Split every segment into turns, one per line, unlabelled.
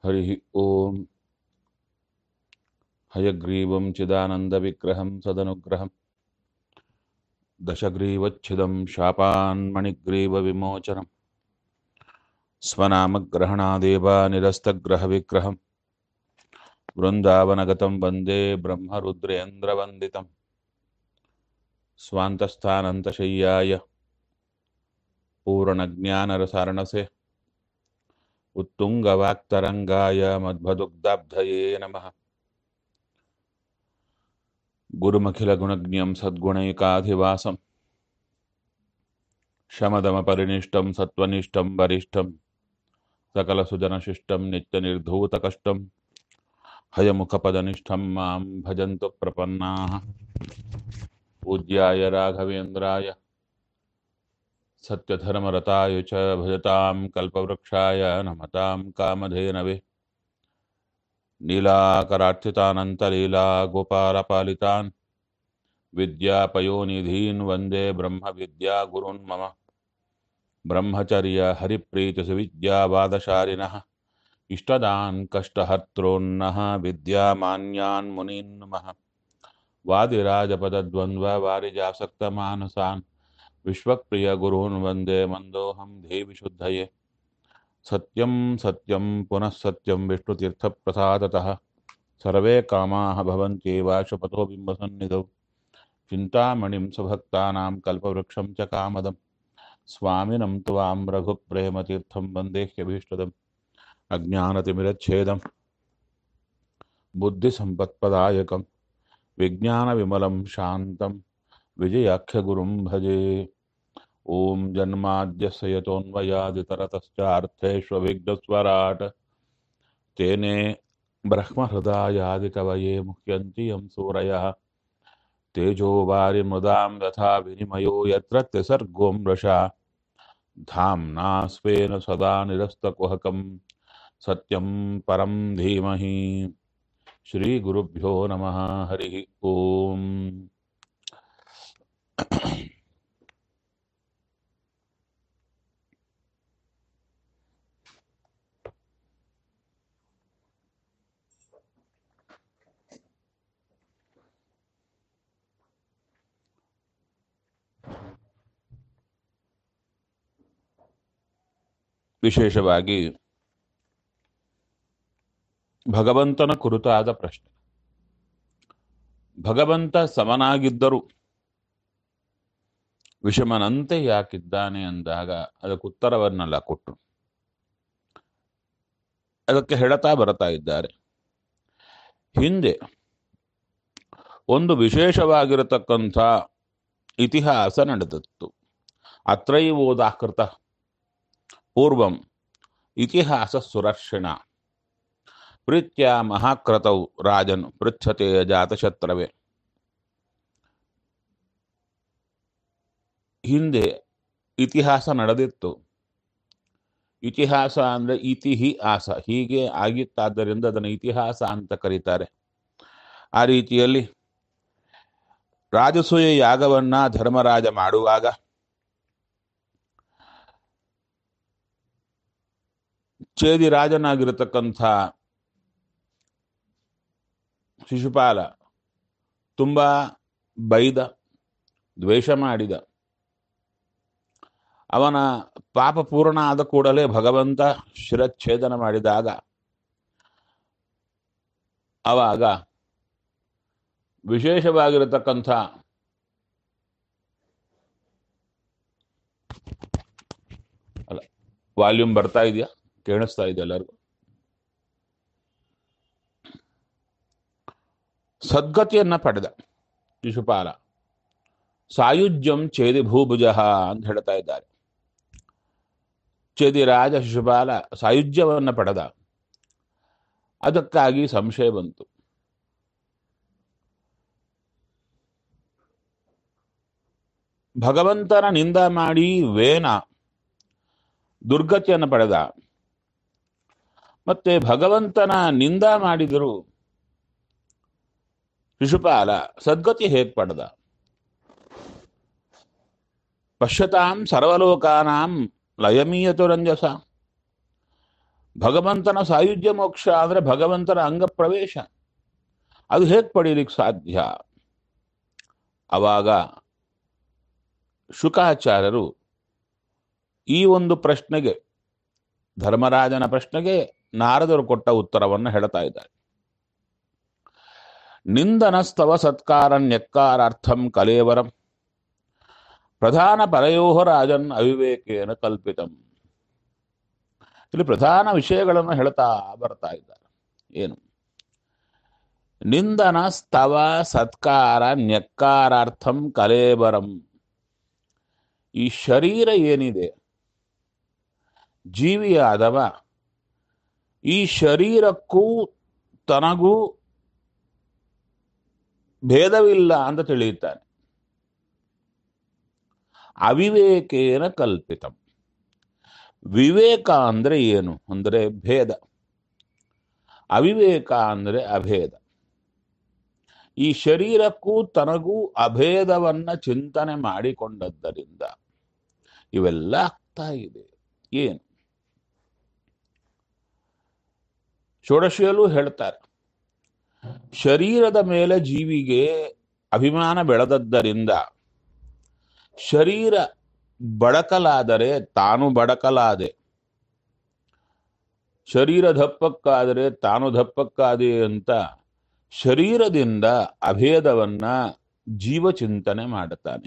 हरिः ॐ हयग्रीवं चिदानन्दविग्रहं सदनुग्रहं दशग्रीवच्छिदं शापान्मणिग्रीवविमोचनं स्वनामग्रहणादेव निरस्तग्रहविग्रहं वृन्दावनगतं वन्दे ब्रह्मरुद्रेन्द्रवन्दितं स्वान्तस्थानन्तशय्याय पूर्णज्ञानरसारणसे उत्तुङ्गवाक्तरङ्गाय मध्वदुग्धाब्धये नमः गुरुमखिलगुणज्ञं सद्गुणैकाधिवासं शमदमपरिनिष्टं सत्त्वनिष्ठं वरिष्ठं सकलसुजनशिष्टं नित्यनिर्धूतकष्टं हयमुखपदनिष्ठं मां भजन्तु प्रपन्नाः पूज्याय राघवेन्द्राय सत्यधर्मरताय च भजतां कल्पवृक्षाय नमतां कामधेनवे नीलाकरार्चितानन्तलीला गोपालपालितान् विद्यापयोनिधीन् वन्दे ब्रह्मविद्यागुरुन् मम ब्रह्मचर्य हरिप्रीतिसुविद्यावादशालिनः इष्टदान् कष्टहर्त्रोन्नः विद्यामान्यान् मुनीन् नमः वादिराजपदद्वन्द्ववारिजासक्तमानसान् विश्वप्रियगुरून् वन्दे मन्दोऽहं देविशुद्धये सत्यं सत्यं पुनः सत्यं विष्णुतीर्थप्रसादतः सर्वे कामाः भवन्त्येव शपथो बिम्बसन्निधौ चिन्तामणिं स्वभक्तानां कल्पवृक्षं च कामदं स्वामिनं त्वां रघुप्रेमतीर्थं वन्देह्यभीष्टदम् अज्ञानतिमिरच्छेदं बुद्धिसम्पत्पदायकं विज्ञानविमलं शान्तं विजयाख्यगुरुं भजे ॐ जन्माद्यस्य यतोऽन्वयादितरतश्चार्थेष्वभिघ्नस्वराट् तेने ब्रह्महृदायादिकवये मुह्यन्ति यं सूरयः तेजो वारिमृदां यथा विनिमयो यत्र त्रिसर्गो मृषा धाम्ना स्वेन सदा निरस्तकुहकं सत्यं परं धीमहि श्रीगुरुभ्यो नमः हरिः ॐ ವಿಶೇಷವಾಗಿ ಭಗವಂತನ ಕುರಿತಾದ ಪ್ರಶ್ನೆ ಭಗವಂತ ಸಮನಾಗಿದ್ದರೂ ವಿಷಮನಂತೆ ಯಾಕಿದ್ದಾನೆ ಅಂದಾಗ ಅದಕ್ಕೆ ಉತ್ತರವನ್ನೆಲ್ಲ ಕೊಟ್ಟರು ಅದಕ್ಕೆ ಹೇಳ್ತಾ ಬರ್ತಾ ಇದ್ದಾರೆ ಹಿಂದೆ ಒಂದು ವಿಶೇಷವಾಗಿರತಕ್ಕಂಥ ಇತಿಹಾಸ ನಡೆದಿತ್ತು ಅತ್ರೈವೋದಾಕೃತ ಪೂರ್ವಂ ಇತಿಹಾಸ ಸುರರ್ಷಿಣ ಪ್ರೀತ್ಯ ಮಹಾಕ್ರತೌ ರಾಜನ್ ಪೃಚ್ಛತೆ ಜಾತಶತ್ರವೇ ಹಿಂದೆ ಇತಿಹಾಸ ನಡೆದಿತ್ತು ಇತಿಹಾಸ ಅಂದ್ರೆ ಇತಿಹಿ ಆಸ ಹೀಗೆ ಆಗಿತ್ತಾದ್ದರಿಂದ ಅದನ್ನು ಇತಿಹಾಸ ಅಂತ ಕರೀತಾರೆ ಆ ರೀತಿಯಲ್ಲಿ ರಾಜಸೂಯ ಯಾಗವನ್ನ ಧರ್ಮರಾಜ ಮಾಡುವಾಗ ಚೇದಿ ರಾಜನಾಗಿರತಕ್ಕಂಥ ಶಿಶುಪಾಲ ತುಂಬಾ ಬೈದ ದ್ವೇಷ ಮಾಡಿದ ಅವನ ಪಾಪ ಪೂರ್ಣ ಆದ ಕೂಡಲೇ ಭಗವಂತ ಶಿರಚ್ಛೇದನ ಮಾಡಿದಾಗ ಅವಾಗ ವಿಶೇಷವಾಗಿರತಕ್ಕಂಥ ಅಲ್ಲ ವಾಲ್ಯೂಮ್ ಬರ್ತಾ ಇದೆಯಾ ಕೇಳಿಸ್ತಾ ಇದೆ ಎಲ್ಲರಿಗೂ ಸದ್ಗತಿಯನ್ನ ಪಡೆದ ಶಿಶುಪಾಲ ಸಾಯುಜ್ಯಂ ಚೇದಿ ಭೂಭುಜ ಅಂತ ಹೇಳ್ತಾ ಇದ್ದಾರೆ ಚೇದಿ ರಾಜ ಶಿಶುಪಾಲ ಸಾಯುಜ್ಯವನ್ನ ಪಡೆದ ಅದಕ್ಕಾಗಿ ಸಂಶಯ ಬಂತು ಭಗವಂತನ ನಿಂದ ಮಾಡಿ ವೇನ ದುರ್ಗತಿಯನ್ನು ಪಡೆದ ಮತ್ತೆ ಭಗವಂತನ ನಿಂದ ಮಾಡಿದರು ಶಿಶುಪಾಲ ಸದ್ಗತಿ ಹೇಗ್ ಪಡೆದ ಪಶ್ಯತಾಂ ಸರ್ವಲೋಕಾನಾಂ ಲಯಮೀಯತು ರಂಜಸ ಭಗವಂತನ ಸಾಯುಜ್ಯ ಮೋಕ್ಷ ಅಂದ್ರೆ ಭಗವಂತನ ಅಂಗ ಪ್ರವೇಶ ಅದು ಹೇಗೆ ಪಡೀಲಿಕ್ಕೆ ಸಾಧ್ಯ ಅವಾಗ ಶುಕಾಚಾರ್ಯರು ಈ ಒಂದು ಪ್ರಶ್ನೆಗೆ ಧರ್ಮರಾಜನ ಪ್ರಶ್ನೆಗೆ ನಾರದರು ಕೊಟ್ಟ ಉತ್ತರವನ್ನು ಹೇಳ್ತಾ ಇದ್ದಾರೆ ನಿಂದನಸ್ತವ ಸತ್ಕಾರ ನ್ಯಕ್ಕಾರಾರ್ಥಂ ಕಲೇವರಂ ಪ್ರಧಾನ ಪರಯೋ ರಾಜನ್ ಅವಿವೇಕೇನ ಕಲ್ಪಿತಂ ಇಲ್ಲಿ ಪ್ರಧಾನ ವಿಷಯಗಳನ್ನು ಹೇಳ್ತಾ ಬರ್ತಾ ಇದ್ದಾರೆ ಏನು ನಿಂದನ ಸ್ತವ ಸತ್ಕಾರ ನ್ಯಕ್ಕಾರಾರ್ಥಂ ಕಲೇಬರಂ ಈ ಶರೀರ ಏನಿದೆ ಜೀವಿಯಾದವ ಈ ಶರೀರಕ್ಕೂ ತನಗೂ ಭೇದವಿಲ್ಲ ಅಂತ ತಿಳಿಯುತ್ತಾನೆ ಅವಿವೇಕೇನ ಕಲ್ಪಿತಂ ವಿವೇಕ ಅಂದ್ರೆ ಏನು ಅಂದ್ರೆ ಭೇದ ಅವಿವೇಕ ಅಂದ್ರೆ ಅಭೇದ ಈ ಶರೀರಕ್ಕೂ ತನಗೂ ಅಭೇದವನ್ನ ಚಿಂತನೆ ಮಾಡಿಕೊಂಡದ್ದರಿಂದ ಇವೆಲ್ಲ ಆಗ್ತಾ ಇದೆ ಏನು ಷೋಡಶಿಯಲ್ಲೂ ಹೇಳ್ತಾರೆ ಶರೀರದ ಮೇಲೆ ಜೀವಿಗೆ ಅಭಿಮಾನ ಬೆಳೆದದ್ದರಿಂದ ಶರೀರ ಬಡಕಲಾದರೆ ತಾನು ಬಡಕಲಾದೆ ಶರೀರ ದಪ್ಪಕ್ಕಾದರೆ ತಾನು ದಪ್ಪಕ್ಕಾದೆ ಅಂತ ಶರೀರದಿಂದ ಅಭೇದವನ್ನ ಜೀವ ಚಿಂತನೆ ಮಾಡುತ್ತಾನೆ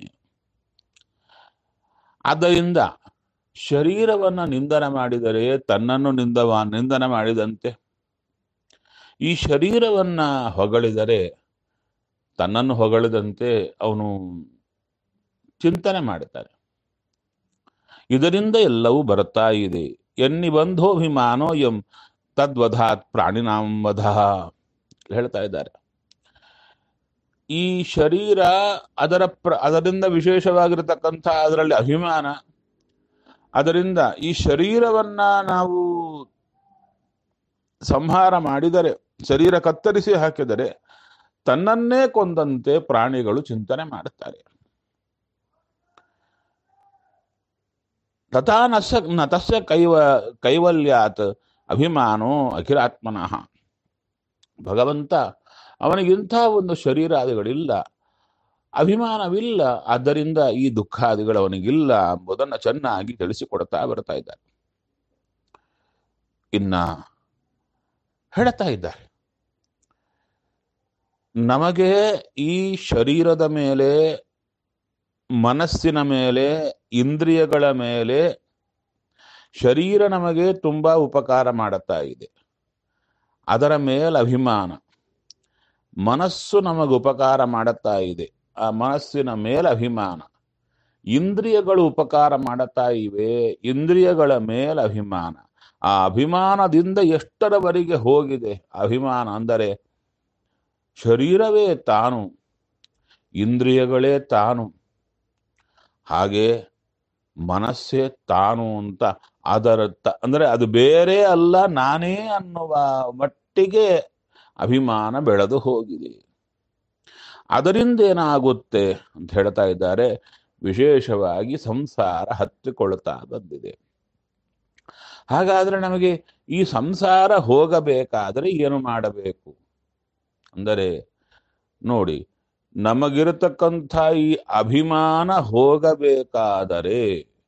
ಆದ್ದರಿಂದ ಶರೀರವನ್ನ ನಿಂದನ ಮಾಡಿದರೆ ತನ್ನನ್ನು ನಿಂದವ ನಿಂದನ ಮಾಡಿದಂತೆ ಈ ಶರೀರವನ್ನ ಹೊಗಳಿದರೆ ತನ್ನನ್ನು ಹೊಗಳಿದಂತೆ ಅವನು ಚಿಂತನೆ ಮಾಡುತ್ತಾನೆ ಇದರಿಂದ ಎಲ್ಲವೂ ಬರುತ್ತಾ ಇದೆ ಎನ್ನಿ ಬಂಧೋಭಿಮಾನೋ ಎಂ ತದ್ವಧಾತ್ ಪ್ರಾಣಿನಾಂ ವಧ ಹೇಳ್ತಾ ಇದ್ದಾರೆ ಈ ಶರೀರ ಅದರ ಪ್ರ ಅದರಿಂದ ವಿಶೇಷವಾಗಿರತಕ್ಕಂಥ ಅದರಲ್ಲಿ ಅಭಿಮಾನ ಅದರಿಂದ ಈ ಶರೀರವನ್ನ ನಾವು ಸಂಹಾರ ಮಾಡಿದರೆ ಶರೀರ ಕತ್ತರಿಸಿ ಹಾಕಿದರೆ ತನ್ನನ್ನೇ ಕೊಂದಂತೆ ಪ್ರಾಣಿಗಳು ಚಿಂತನೆ ಮಾಡುತ್ತಾರೆ ತಥಾ ನಸ್ಯ ನ ತಸ್ಯ ಕೈವ ಕೈವಲ್ಯಾತ್ ಅಭಿಮಾನೋ ಅಖಿಲಾತ್ಮನಃ ಭಗವಂತ ಅವನಿಗಿಂಥ ಒಂದು ಶರೀರಾದಿಗಳಿಲ್ಲ ಅಭಿಮಾನವಿಲ್ಲ ಆದ್ದರಿಂದ ಈ ದುಃಖಾದಿಗಳು ಅವನಿಗಿಲ್ಲ ಎಂಬುದನ್ನು ಚೆನ್ನಾಗಿ ತಿಳಿಸಿಕೊಡ್ತಾ ಬರ್ತಾ ಇದ್ದಾರೆ ಇನ್ನ ಹೇಳ್ತಾ ಇದ್ದಾರೆ ನಮಗೆ ಈ ಶರೀರದ ಮೇಲೆ ಮನಸ್ಸಿನ ಮೇಲೆ ಇಂದ್ರಿಯಗಳ ಮೇಲೆ ಶರೀರ ನಮಗೆ ತುಂಬಾ ಉಪಕಾರ ಮಾಡುತ್ತಾ ಇದೆ ಅದರ ಮೇಲೆ ಅಭಿಮಾನ ಮನಸ್ಸು ನಮಗೆ ಉಪಕಾರ ಮಾಡುತ್ತಾ ಇದೆ ಆ ಮನಸ್ಸಿನ ಮೇಲೆ ಅಭಿಮಾನ ಇಂದ್ರಿಯಗಳು ಉಪಕಾರ ಮಾಡುತ್ತಾ ಇವೆ ಇಂದ್ರಿಯಗಳ ಮೇಲೆ ಅಭಿಮಾನ ಆ ಅಭಿಮಾನದಿಂದ ಎಷ್ಟರವರೆಗೆ ಹೋಗಿದೆ ಅಭಿಮಾನ ಅಂದರೆ ಶರೀರವೇ ತಾನು ಇಂದ್ರಿಯಗಳೇ ತಾನು ಹಾಗೆ ಮನಸ್ಸೇ ತಾನು ಅಂತ ಅದರ ತ- ಅಂದ್ರೆ ಅದು ಬೇರೆ ಅಲ್ಲ ನಾನೇ ಅನ್ನುವ ಮಟ್ಟಿಗೆ ಅಭಿಮಾನ ಬೆಳೆದು ಹೋಗಿದೆ ಅದರಿಂದ ಏನಾಗುತ್ತೆ ಅಂತ ಹೇಳ್ತಾ ಇದ್ದಾರೆ ವಿಶೇಷವಾಗಿ ಸಂಸಾರ ಹತ್ತಿಕೊಳ್ತಾ ಬಂದಿದೆ ಹಾಗಾದ್ರೆ ನಮಗೆ ಈ ಸಂಸಾರ ಹೋಗಬೇಕಾದರೆ ಏನು ಮಾಡಬೇಕು ಅಂದರೆ ನೋಡಿ ನಮಗಿರತಕ್ಕಂಥ ಈ ಅಭಿಮಾನ ಹೋಗಬೇಕಾದರೆ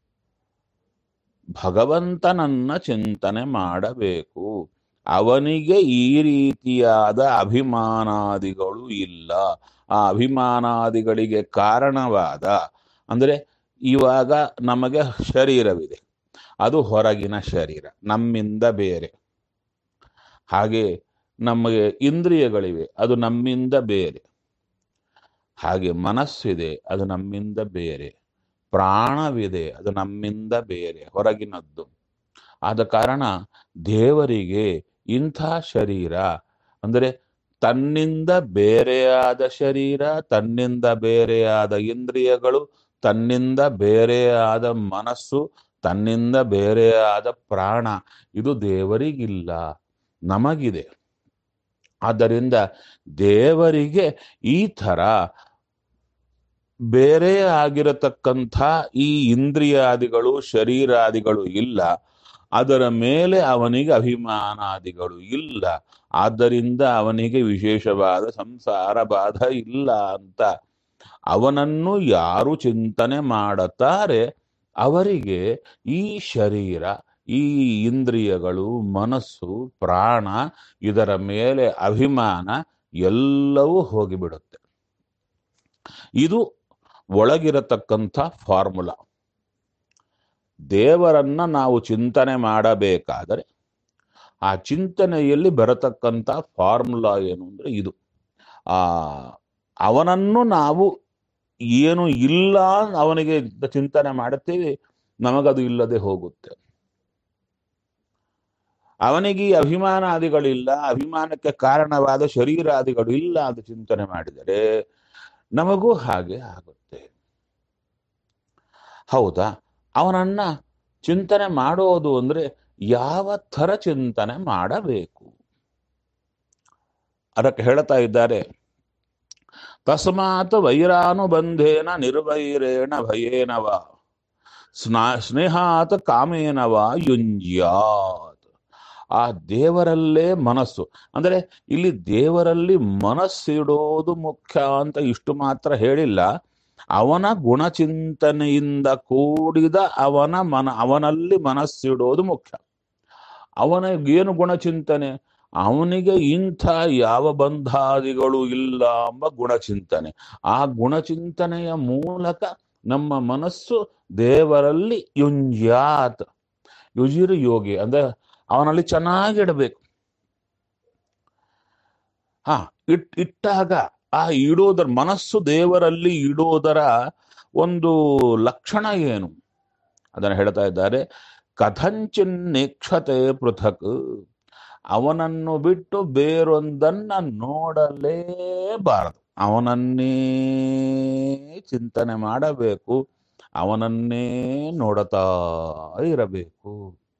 ಭಗವಂತನನ್ನ ಚಿಂತನೆ ಮಾಡಬೇಕು ಅವನಿಗೆ ಈ ರೀತಿಯಾದ ಅಭಿಮಾನಾದಿಗಳು ಇಲ್ಲ ಆ ಅಭಿಮಾನಾದಿಗಳಿಗೆ ಕಾರಣವಾದ ಅಂದ್ರೆ ಇವಾಗ ನಮಗೆ ಶರೀರವಿದೆ ಅದು ಹೊರಗಿನ ಶರೀರ ನಮ್ಮಿಂದ ಬೇರೆ ಹಾಗೆ ನಮಗೆ ಇಂದ್ರಿಯಗಳಿವೆ ಅದು ನಮ್ಮಿಂದ ಬೇರೆ ಹಾಗೆ ಮನಸ್ಸಿದೆ ಅದು ನಮ್ಮಿಂದ ಬೇರೆ ಪ್ರಾಣವಿದೆ ಅದು ನಮ್ಮಿಂದ ಬೇರೆ ಹೊರಗಿನದ್ದು ಆದ ಕಾರಣ ದೇವರಿಗೆ ಇಂಥ ಶರೀರ ಅಂದರೆ ತನ್ನಿಂದ ಬೇರೆಯಾದ ಶರೀರ ತನ್ನಿಂದ ಬೇರೆಯಾದ ಇಂದ್ರಿಯಗಳು ತನ್ನಿಂದ ಬೇರೆಯಾದ ಮನಸ್ಸು ತನ್ನಿಂದ ಬೇರೆಯಾದ ಪ್ರಾಣ ಇದು ದೇವರಿಗಿಲ್ಲ ನಮಗಿದೆ ಆದ್ದರಿಂದ ದೇವರಿಗೆ ಈ ಥರ ಬೇರೆ ಆಗಿರತಕ್ಕಂಥ ಈ ಇಂದ್ರಿಯಾದಿಗಳು ಶರೀರಾದಿಗಳು ಇಲ್ಲ ಅದರ ಮೇಲೆ ಅವನಿಗೆ ಅಭಿಮಾನಾದಿಗಳು ಇಲ್ಲ ಆದ್ದರಿಂದ ಅವನಿಗೆ ವಿಶೇಷವಾದ ಸಂಸಾರ ಬಾಧ ಇಲ್ಲ ಅಂತ ಅವನನ್ನು ಯಾರು ಚಿಂತನೆ ಮಾಡುತ್ತಾರೆ ಅವರಿಗೆ ಈ ಶರೀರ ಈ ಇಂದ್ರಿಯಗಳು ಮನಸ್ಸು ಪ್ರಾಣ ಇದರ ಮೇಲೆ ಅಭಿಮಾನ ಎಲ್ಲವೂ ಹೋಗಿಬಿಡುತ್ತೆ ಇದು ಒಳಗಿರತಕ್ಕಂಥ ಫಾರ್ಮುಲಾ ದೇವರನ್ನ ನಾವು ಚಿಂತನೆ ಮಾಡಬೇಕಾದರೆ ಆ ಚಿಂತನೆಯಲ್ಲಿ ಬರತಕ್ಕಂಥ ಫಾರ್ಮುಲಾ ಏನು ಅಂದ್ರೆ ಇದು ಆ ಅವನನ್ನು ನಾವು ಏನು ಇಲ್ಲ ಅವನಿಗೆ ಚಿಂತನೆ ಮಾಡುತ್ತೇವೆ ನಮಗದು ಇಲ್ಲದೆ ಹೋಗುತ್ತೆ ಅವನಿಗೆ ಈ ಅಭಿಮಾನಾದಿಗಳಿಲ್ಲ ಅಭಿಮಾನಕ್ಕೆ ಕಾರಣವಾದ ಶರೀರಾದಿಗಳು ಇಲ್ಲ ಅಂತ ಚಿಂತನೆ ಮಾಡಿದರೆ ನಮಗೂ ಹಾಗೆ ಆಗುತ್ತೆ ಹೌದಾ ಅವನನ್ನ ಚಿಂತನೆ ಮಾಡೋದು ಅಂದ್ರೆ ಯಾವ ಥರ ಚಿಂತನೆ ಮಾಡಬೇಕು ಅದಕ್ಕೆ ಹೇಳ್ತಾ ಇದ್ದಾರೆ ತಸ್ಮಾತ್ ವೈರಾನುಬಂಧೇನ ನಿರ್ವೈರೇಣ ಭಯೇನವ ಸ್ನಾ ಸ್ನೇಹಾತ್ ಕಾಮೇನವ ಯುಂಜ್ಯಾತ್ ಆ ದೇವರಲ್ಲೇ ಮನಸ್ಸು ಅಂದರೆ ಇಲ್ಲಿ ದೇವರಲ್ಲಿ ಮನಸ್ಸಿಡೋದು ಮುಖ್ಯ ಅಂತ ಇಷ್ಟು ಮಾತ್ರ ಹೇಳಿಲ್ಲ ಅವನ ಗುಣಚಿಂತನೆಯಿಂದ ಕೂಡಿದ ಅವನ ಮನ ಅವನಲ್ಲಿ ಮನಸ್ಸಿಡೋದು ಮುಖ್ಯ ಅವನ ಏನು ಗುಣಚಿಂತನೆ ಅವನಿಗೆ ಇಂಥ ಯಾವ ಬಂಧಾದಿಗಳು ಇಲ್ಲ ಎಂಬ ಗುಣಚಿಂತನೆ ಆ ಗುಣಚಿಂತನೆಯ ಮೂಲಕ ನಮ್ಮ ಮನಸ್ಸು ದೇವರಲ್ಲಿ ಯುಂಜ್ಯಾತ್ ಯುಜಿರು ಯೋಗಿ ಅಂದ್ರೆ ಅವನಲ್ಲಿ ಚೆನ್ನಾಗಿಡಬೇಕು ಹಾ ಇಟ್ ಇಟ್ಟಾಗ ಆ ಇಡೋದರ ಮನಸ್ಸು ದೇವರಲ್ಲಿ ಇಡೋದರ ಒಂದು ಲಕ್ಷಣ ಏನು ಅದನ್ನು ಹೇಳ್ತಾ ಇದ್ದಾರೆ ಕಥಂಚಿನ್ನೇಕ್ಷತೆ ಪೃಥಕ್ ಅವನನ್ನು ಬಿಟ್ಟು ಬೇರೊಂದನ್ನ ನೋಡಲೇಬಾರದು ಅವನನ್ನೇ ಚಿಂತನೆ ಮಾಡಬೇಕು ಅವನನ್ನೇ ನೋಡುತ್ತಾ ಇರಬೇಕು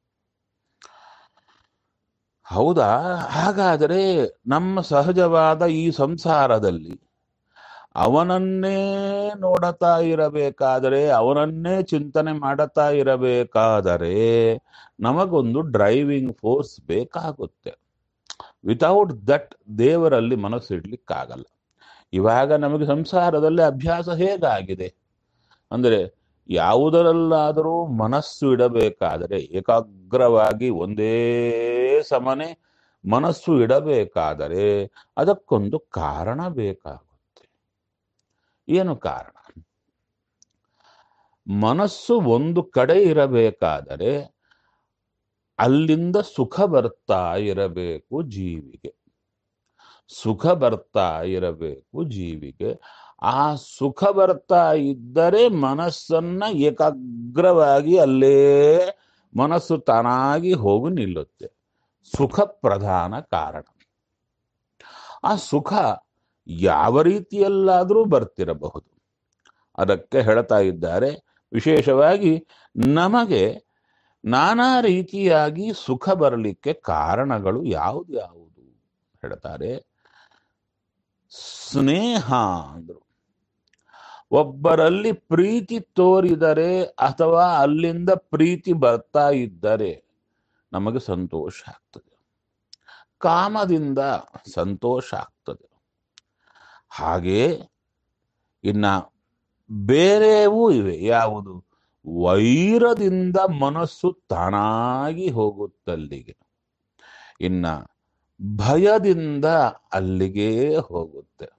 ಹೌದಾ ಹಾಗಾದರೆ ನಮ್ಮ ಸಹಜವಾದ ಈ ಸಂಸಾರದಲ್ಲಿ ಅವನನ್ನೇ ನೋಡುತ್ತಾ ಇರಬೇಕಾದರೆ ಅವನನ್ನೇ ಚಿಂತನೆ ಮಾಡುತ್ತಾ ಇರಬೇಕಾದರೆ ನಮಗೊಂದು ಡ್ರೈವಿಂಗ್ ಫೋರ್ಸ್ ಬೇಕಾಗುತ್ತೆ ವಿತೌಟ್ ದಟ್ ದೇವರಲ್ಲಿ ಮನಸ್ಸು ಇಡ್ಲಿಕ್ಕಾಗಲ್ಲ ಇವಾಗ ನಮಗೆ ಸಂಸಾರದಲ್ಲಿ ಅಭ್ಯಾಸ ಹೇಗಾಗಿದೆ ಅಂದರೆ ಯಾವುದರಲ್ಲಾದರೂ ಮನಸ್ಸು ಇಡಬೇಕಾದರೆ ಏಕಾಗ್ರವಾಗಿ ಒಂದೇ ಸಮನೆ ಮನಸ್ಸು ಇಡಬೇಕಾದರೆ ಅದಕ್ಕೊಂದು ಕಾರಣ ಬೇಕಾಗುತ್ತೆ ಏನು ಕಾರಣ ಮನಸ್ಸು ಒಂದು ಕಡೆ ಇರಬೇಕಾದರೆ ಅಲ್ಲಿಂದ ಸುಖ ಬರ್ತಾ ಇರಬೇಕು ಜೀವಿಗೆ ಸುಖ ಬರ್ತಾ ಇರಬೇಕು ಜೀವಿಗೆ ಆ ಸುಖ ಬರ್ತಾ ಇದ್ದರೆ ಮನಸ್ಸನ್ನ ಏಕಾಗ್ರವಾಗಿ ಅಲ್ಲೇ ಮನಸ್ಸು ತಾನಾಗಿ ಹೋಗಿ ನಿಲ್ಲುತ್ತೆ ಸುಖ ಪ್ರಧಾನ ಕಾರಣ ಆ ಸುಖ ಯಾವ ರೀತಿಯಲ್ಲಾದರೂ ಬರ್ತಿರಬಹುದು ಅದಕ್ಕೆ ಹೇಳ್ತಾ ಇದ್ದಾರೆ ವಿಶೇಷವಾಗಿ ನಮಗೆ ನಾನಾ ರೀತಿಯಾಗಿ ಸುಖ ಬರಲಿಕ್ಕೆ ಕಾರಣಗಳು ಯಾವುದು ಯಾವುದು ಹೇಳ್ತಾರೆ ಸ್ನೇಹ ಅಂದ್ರು ಒಬ್ಬರಲ್ಲಿ ಪ್ರೀತಿ ತೋರಿದರೆ ಅಥವಾ ಅಲ್ಲಿಂದ ಪ್ರೀತಿ ಬರ್ತಾ ಇದ್ದರೆ ನಮಗೆ ಸಂತೋಷ ಆಗ್ತದೆ ಕಾಮದಿಂದ ಸಂತೋಷ ಆಗ್ತದೆ ಹಾಗೆ ಇನ್ನ ಬೇರೆವೂ ಇವೆ ಯಾವುದು ವೈರದಿಂದ ಮನಸ್ಸು ತಾನಾಗಿ ಹೋಗುತ್ತಲ್ಲಿಗೆ ಇನ್ನ ಭಯದಿಂದ ಅಲ್ಲಿಗೆ ಹೋಗುತ್ತೆ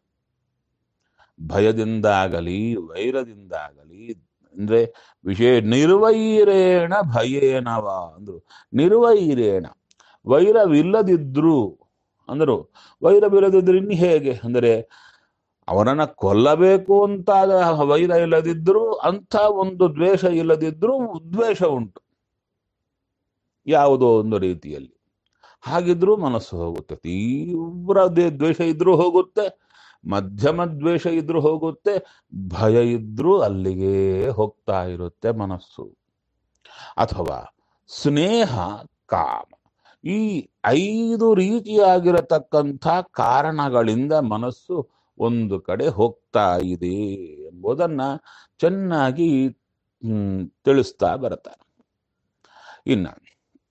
ಭಯದಿಂದಾಗಲಿ ವೈರದಿಂದಾಗಲಿ ಅಂದ್ರೆ ವಿಶೇಷ ನಿರ್ವೈರೇಣ ಭಯೇನವ ಅಂದ್ರು ನಿರ್ವೈರೇಣ ವೈರವಿಲ್ಲದಿದ್ರು ಅಂದರು ವೈರವಿಲ್ಲದಿದ್ರು ಇನ್ನು ಹೇಗೆ ಅಂದರೆ ಅವನನ್ನ ಕೊಲ್ಲಬೇಕು ಅಂತ ವೈರ ಇಲ್ಲದಿದ್ರು ಅಂಥ ಒಂದು ದ್ವೇಷ ಇಲ್ಲದಿದ್ರೂ ದ್ವೇಷ ಉಂಟು ಯಾವುದೋ ಒಂದು ರೀತಿಯಲ್ಲಿ ಹಾಗಿದ್ರೂ ಮನಸ್ಸು ಹೋಗುತ್ತೆ ತೀವ್ರ ದೇ- ದ್ವೇಷ ಇದ್ರೂ ಹೋಗುತ್ತೆ ಮಧ್ಯಮ ದ್ವೇಷ ಇದ್ರೂ ಹೋಗುತ್ತೆ ಭಯ ಇದ್ರೂ ಅಲ್ಲಿಗೆ ಹೋಗ್ತಾ ಇರುತ್ತೆ ಮನಸ್ಸು ಅಥವಾ ಸ್ನೇಹ ಕಾಮ ಈ ಐದು ರೀತಿಯಾಗಿರತಕ್ಕಂಥ ಕಾರಣಗಳಿಂದ ಮನಸ್ಸು ಒಂದು ಕಡೆ ಹೋಗ್ತಾ ಇದೆ ಎಂಬುದನ್ನ ಚೆನ್ನಾಗಿ ಹ್ಮ್, ತಿಳಿಸ್ತಾ ಬರ್ತಾರೆ ಇನ್ನ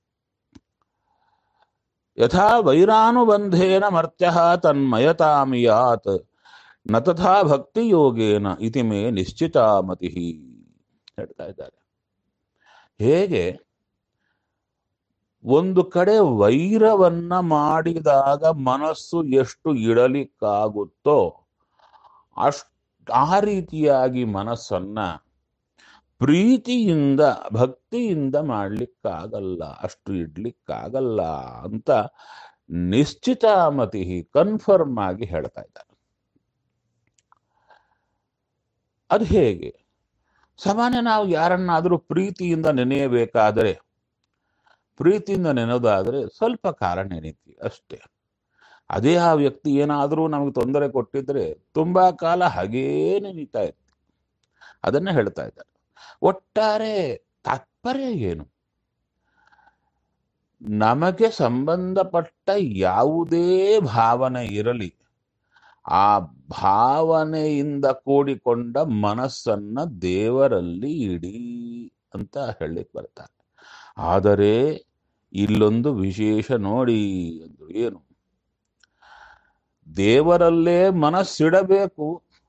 ಯಥಾ ವೈರಾನುಬಂಧೇನ ಮರ್ತ್ಯ ತನ್ಮಯತಾಮಿಯಾತ್ ನ ತಥಾ ಭಕ್ತಿ ಯೋಗೇನ ಇತಿ ಮೇ ನಿಶ್ಚಿತ ಮತಿ ಹೇಳ್ತಾ ಇದ್ದಾರೆ ಹೇಗೆ ಒಂದು ಕಡೆ ವೈರವನ್ನ ಮಾಡಿದಾಗ ಮನಸ್ಸು ಎಷ್ಟು ಇಡಲಿಕ್ಕಾಗುತ್ತೋ ಅಷ್ಟ ಆ ರೀತಿಯಾಗಿ ಮನಸ್ಸನ್ನ ಪ್ರೀತಿಯಿಂದ ಭಕ್ತಿಯಿಂದ ಮಾಡ್ಲಿಕ್ಕಾಗಲ್ಲ ಅಷ್ಟು ಇಡ್ಲಿಕ್ಕಾಗಲ್ಲ ಅಂತ ನಿಶ್ಚಿತ ಮತಿ ಕನ್ಫರ್ಮ್ ಆಗಿ ಹೇಳ್ತಾ ಇದ್ದಾರೆ ಅದು ಹೇಗೆ ಸಾಮಾನ್ಯ ನಾವು ಯಾರನ್ನಾದರೂ ಪ್ರೀತಿಯಿಂದ ನೆನೆಯಬೇಕಾದರೆ ಪ್ರೀತಿಯಿಂದ ನೆನೆಯೋದಾದರೆ ಸ್ವಲ್ಪ ಕಾಲ ನೆನೀತೀವಿ ಅಷ್ಟೇ ಅದೇ ಆ ವ್ಯಕ್ತಿ ಏನಾದರೂ ನಮಗೆ ತೊಂದರೆ ಕೊಟ್ಟಿದ್ರೆ ತುಂಬಾ ಕಾಲ ಹಾಗೇ ನೆನೀತಾ ಇರ್ತೀವಿ ಅದನ್ನ ಹೇಳ್ತಾ ಇದ್ದಾರೆ ಒಟ್ಟಾರೆ ತಾತ್ಪರ್ಯ ಏನು ನಮಗೆ ಸಂಬಂಧಪಟ್ಟ ಯಾವುದೇ ಭಾವನೆ ಇರಲಿ ಆ ಭಾವನೆಯಿಂದ ಕೂಡಿಕೊಂಡ ಮನಸ್ಸನ್ನ ದೇವರಲ್ಲಿ ಇಡಿ ಅಂತ ಹೇಳಲಿಕ್ಕೆ ಬರ್ತಾರೆ ಆದರೆ ಇಲ್ಲೊಂದು ವಿಶೇಷ ನೋಡಿ ಅಂದ್ರು ಏನು ದೇವರಲ್ಲೇ ಮನಸ್ಸಿಡಬೇಕು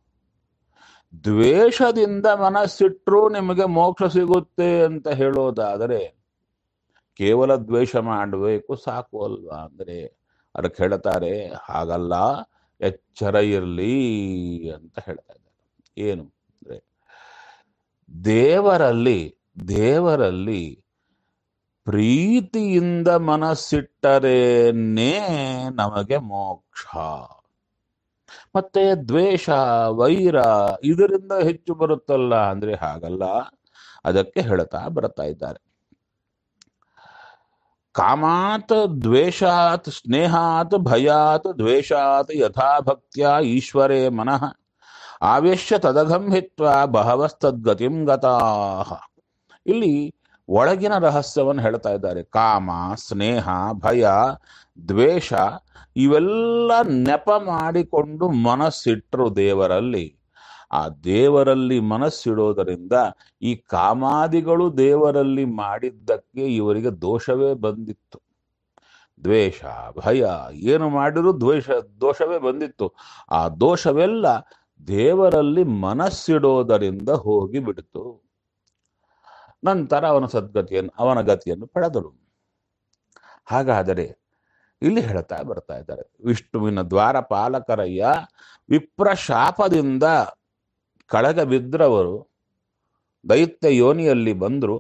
ದ್ವೇಷದಿಂದ ಮನಸ್ಸಿಟ್ರೂ ನಿಮಗೆ ಮೋಕ್ಷ ಸಿಗುತ್ತೆ ಅಂತ ಹೇಳೋದಾದರೆ ಕೇವಲ ದ್ವೇಷ ಮಾಡಬೇಕು ಸಾಕು ಅಲ್ವಾ ಅಂದ್ರೆ ಅದಕ್ಕೆ ಹೇಳ್ತಾರೆ ಹಾಗಲ್ಲ ಎಚ್ಚರ ಇರಲಿ ಅಂತ ಹೇಳ್ತಾ ಇದ್ದಾರೆ ಏನು ಅಂದ್ರೆ ದೇವರಲ್ಲಿ ದೇವರಲ್ಲಿ ಪ್ರೀತಿಯಿಂದ ಮನಸ್ಸಿಟ್ಟರೇನೇ ನಮಗೆ ಮೋಕ್ಷ ಮತ್ತೆ ದ್ವೇಷ ವೈರ ಇದರಿಂದ ಹೆಚ್ಚು ಬರುತ್ತಲ್ಲ ಅಂದ್ರೆ ಹಾಗಲ್ಲ ಅದಕ್ಕೆ ಹೇಳ್ತಾ ಬರ್ತಾ ಇದ್ದಾರೆ ಕಾಮಾತ್ ದ್ವೇಷಾತ್ ಸ್ನೇಹಾತ್ ಭಯಾತ್ ದ್ವೇಷಾತ್ ಯಥಾಭಕ್ತ್ಯ ಈಶ್ವರೇ ಮನಃ ಆವೇಶ್ಯ ತದಘಂ ಹಿತ್ವ ಬಹವಸ್ತದ್ಗತಿಂ ಗತಾಹ ಇಲ್ಲಿ ಒಳಗಿನ ರಹಸ್ಯವನ್ನು ಹೇಳ್ತಾ ಇದ್ದಾರೆ ಕಾಮ ಸ್ನೇಹ ಭಯ ದ್ವೇಷ ಇವೆಲ್ಲ ನೆಪ ಮಾಡಿಕೊಂಡು ಮನಸ್ಸಿಟ್ಟರು ದೇವರಲ್ಲಿ ಆ ದೇವರಲ್ಲಿ ಮನಸ್ಸಿಡೋದರಿಂದ ಈ ಕಾಮಾದಿಗಳು ದೇವರಲ್ಲಿ ಮಾಡಿದ್ದಕ್ಕೆ ಇವರಿಗೆ ದೋಷವೇ ಬಂದಿತ್ತು ದ್ವೇಷ ಭಯ ಏನು ಮಾಡಿದ್ರು ದ್ವೇಷ ದೋಷವೇ ಬಂದಿತ್ತು ಆ ದೋಷವೆಲ್ಲ ದೇವರಲ್ಲಿ ಮನಸ್ಸಿಡೋದರಿಂದ ಹೋಗಿ ಬಿಡಿತು ನಂತರ ಅವನ ಸದ್ಗತಿಯನ್ನು ಅವನ ಗತಿಯನ್ನು ಪಡೆದಳು ಹಾಗಾದರೆ ಇಲ್ಲಿ ಹೇಳ್ತಾ ಬರ್ತಾ ಇದ್ದಾರೆ ವಿಷ್ಣುವಿನ ದ್ವಾರಪಾಲಕರಯ್ಯ ವಿಪ್ರ ಶಾಪದಿಂದ ಕಳಗ ಬಿದ್ರವರು ದೈತ್ಯ ಯೋನಿಯಲ್ಲಿ ಬಂದರು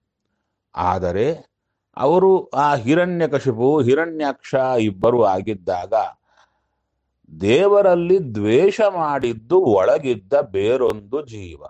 ಆದರೆ ಅವರು ಆ ಹಿರಣ್ಯಕಶಿಪು ಹಿರಣ್ಯಾಕ್ಷ ಇಬ್ಬರು ಆಗಿದ್ದಾಗ ದೇವರಲ್ಲಿ ದ್ವೇಷ ಮಾಡಿದ್ದು ಒಳಗಿದ್ದ ಬೇರೊಂದು ಜೀವ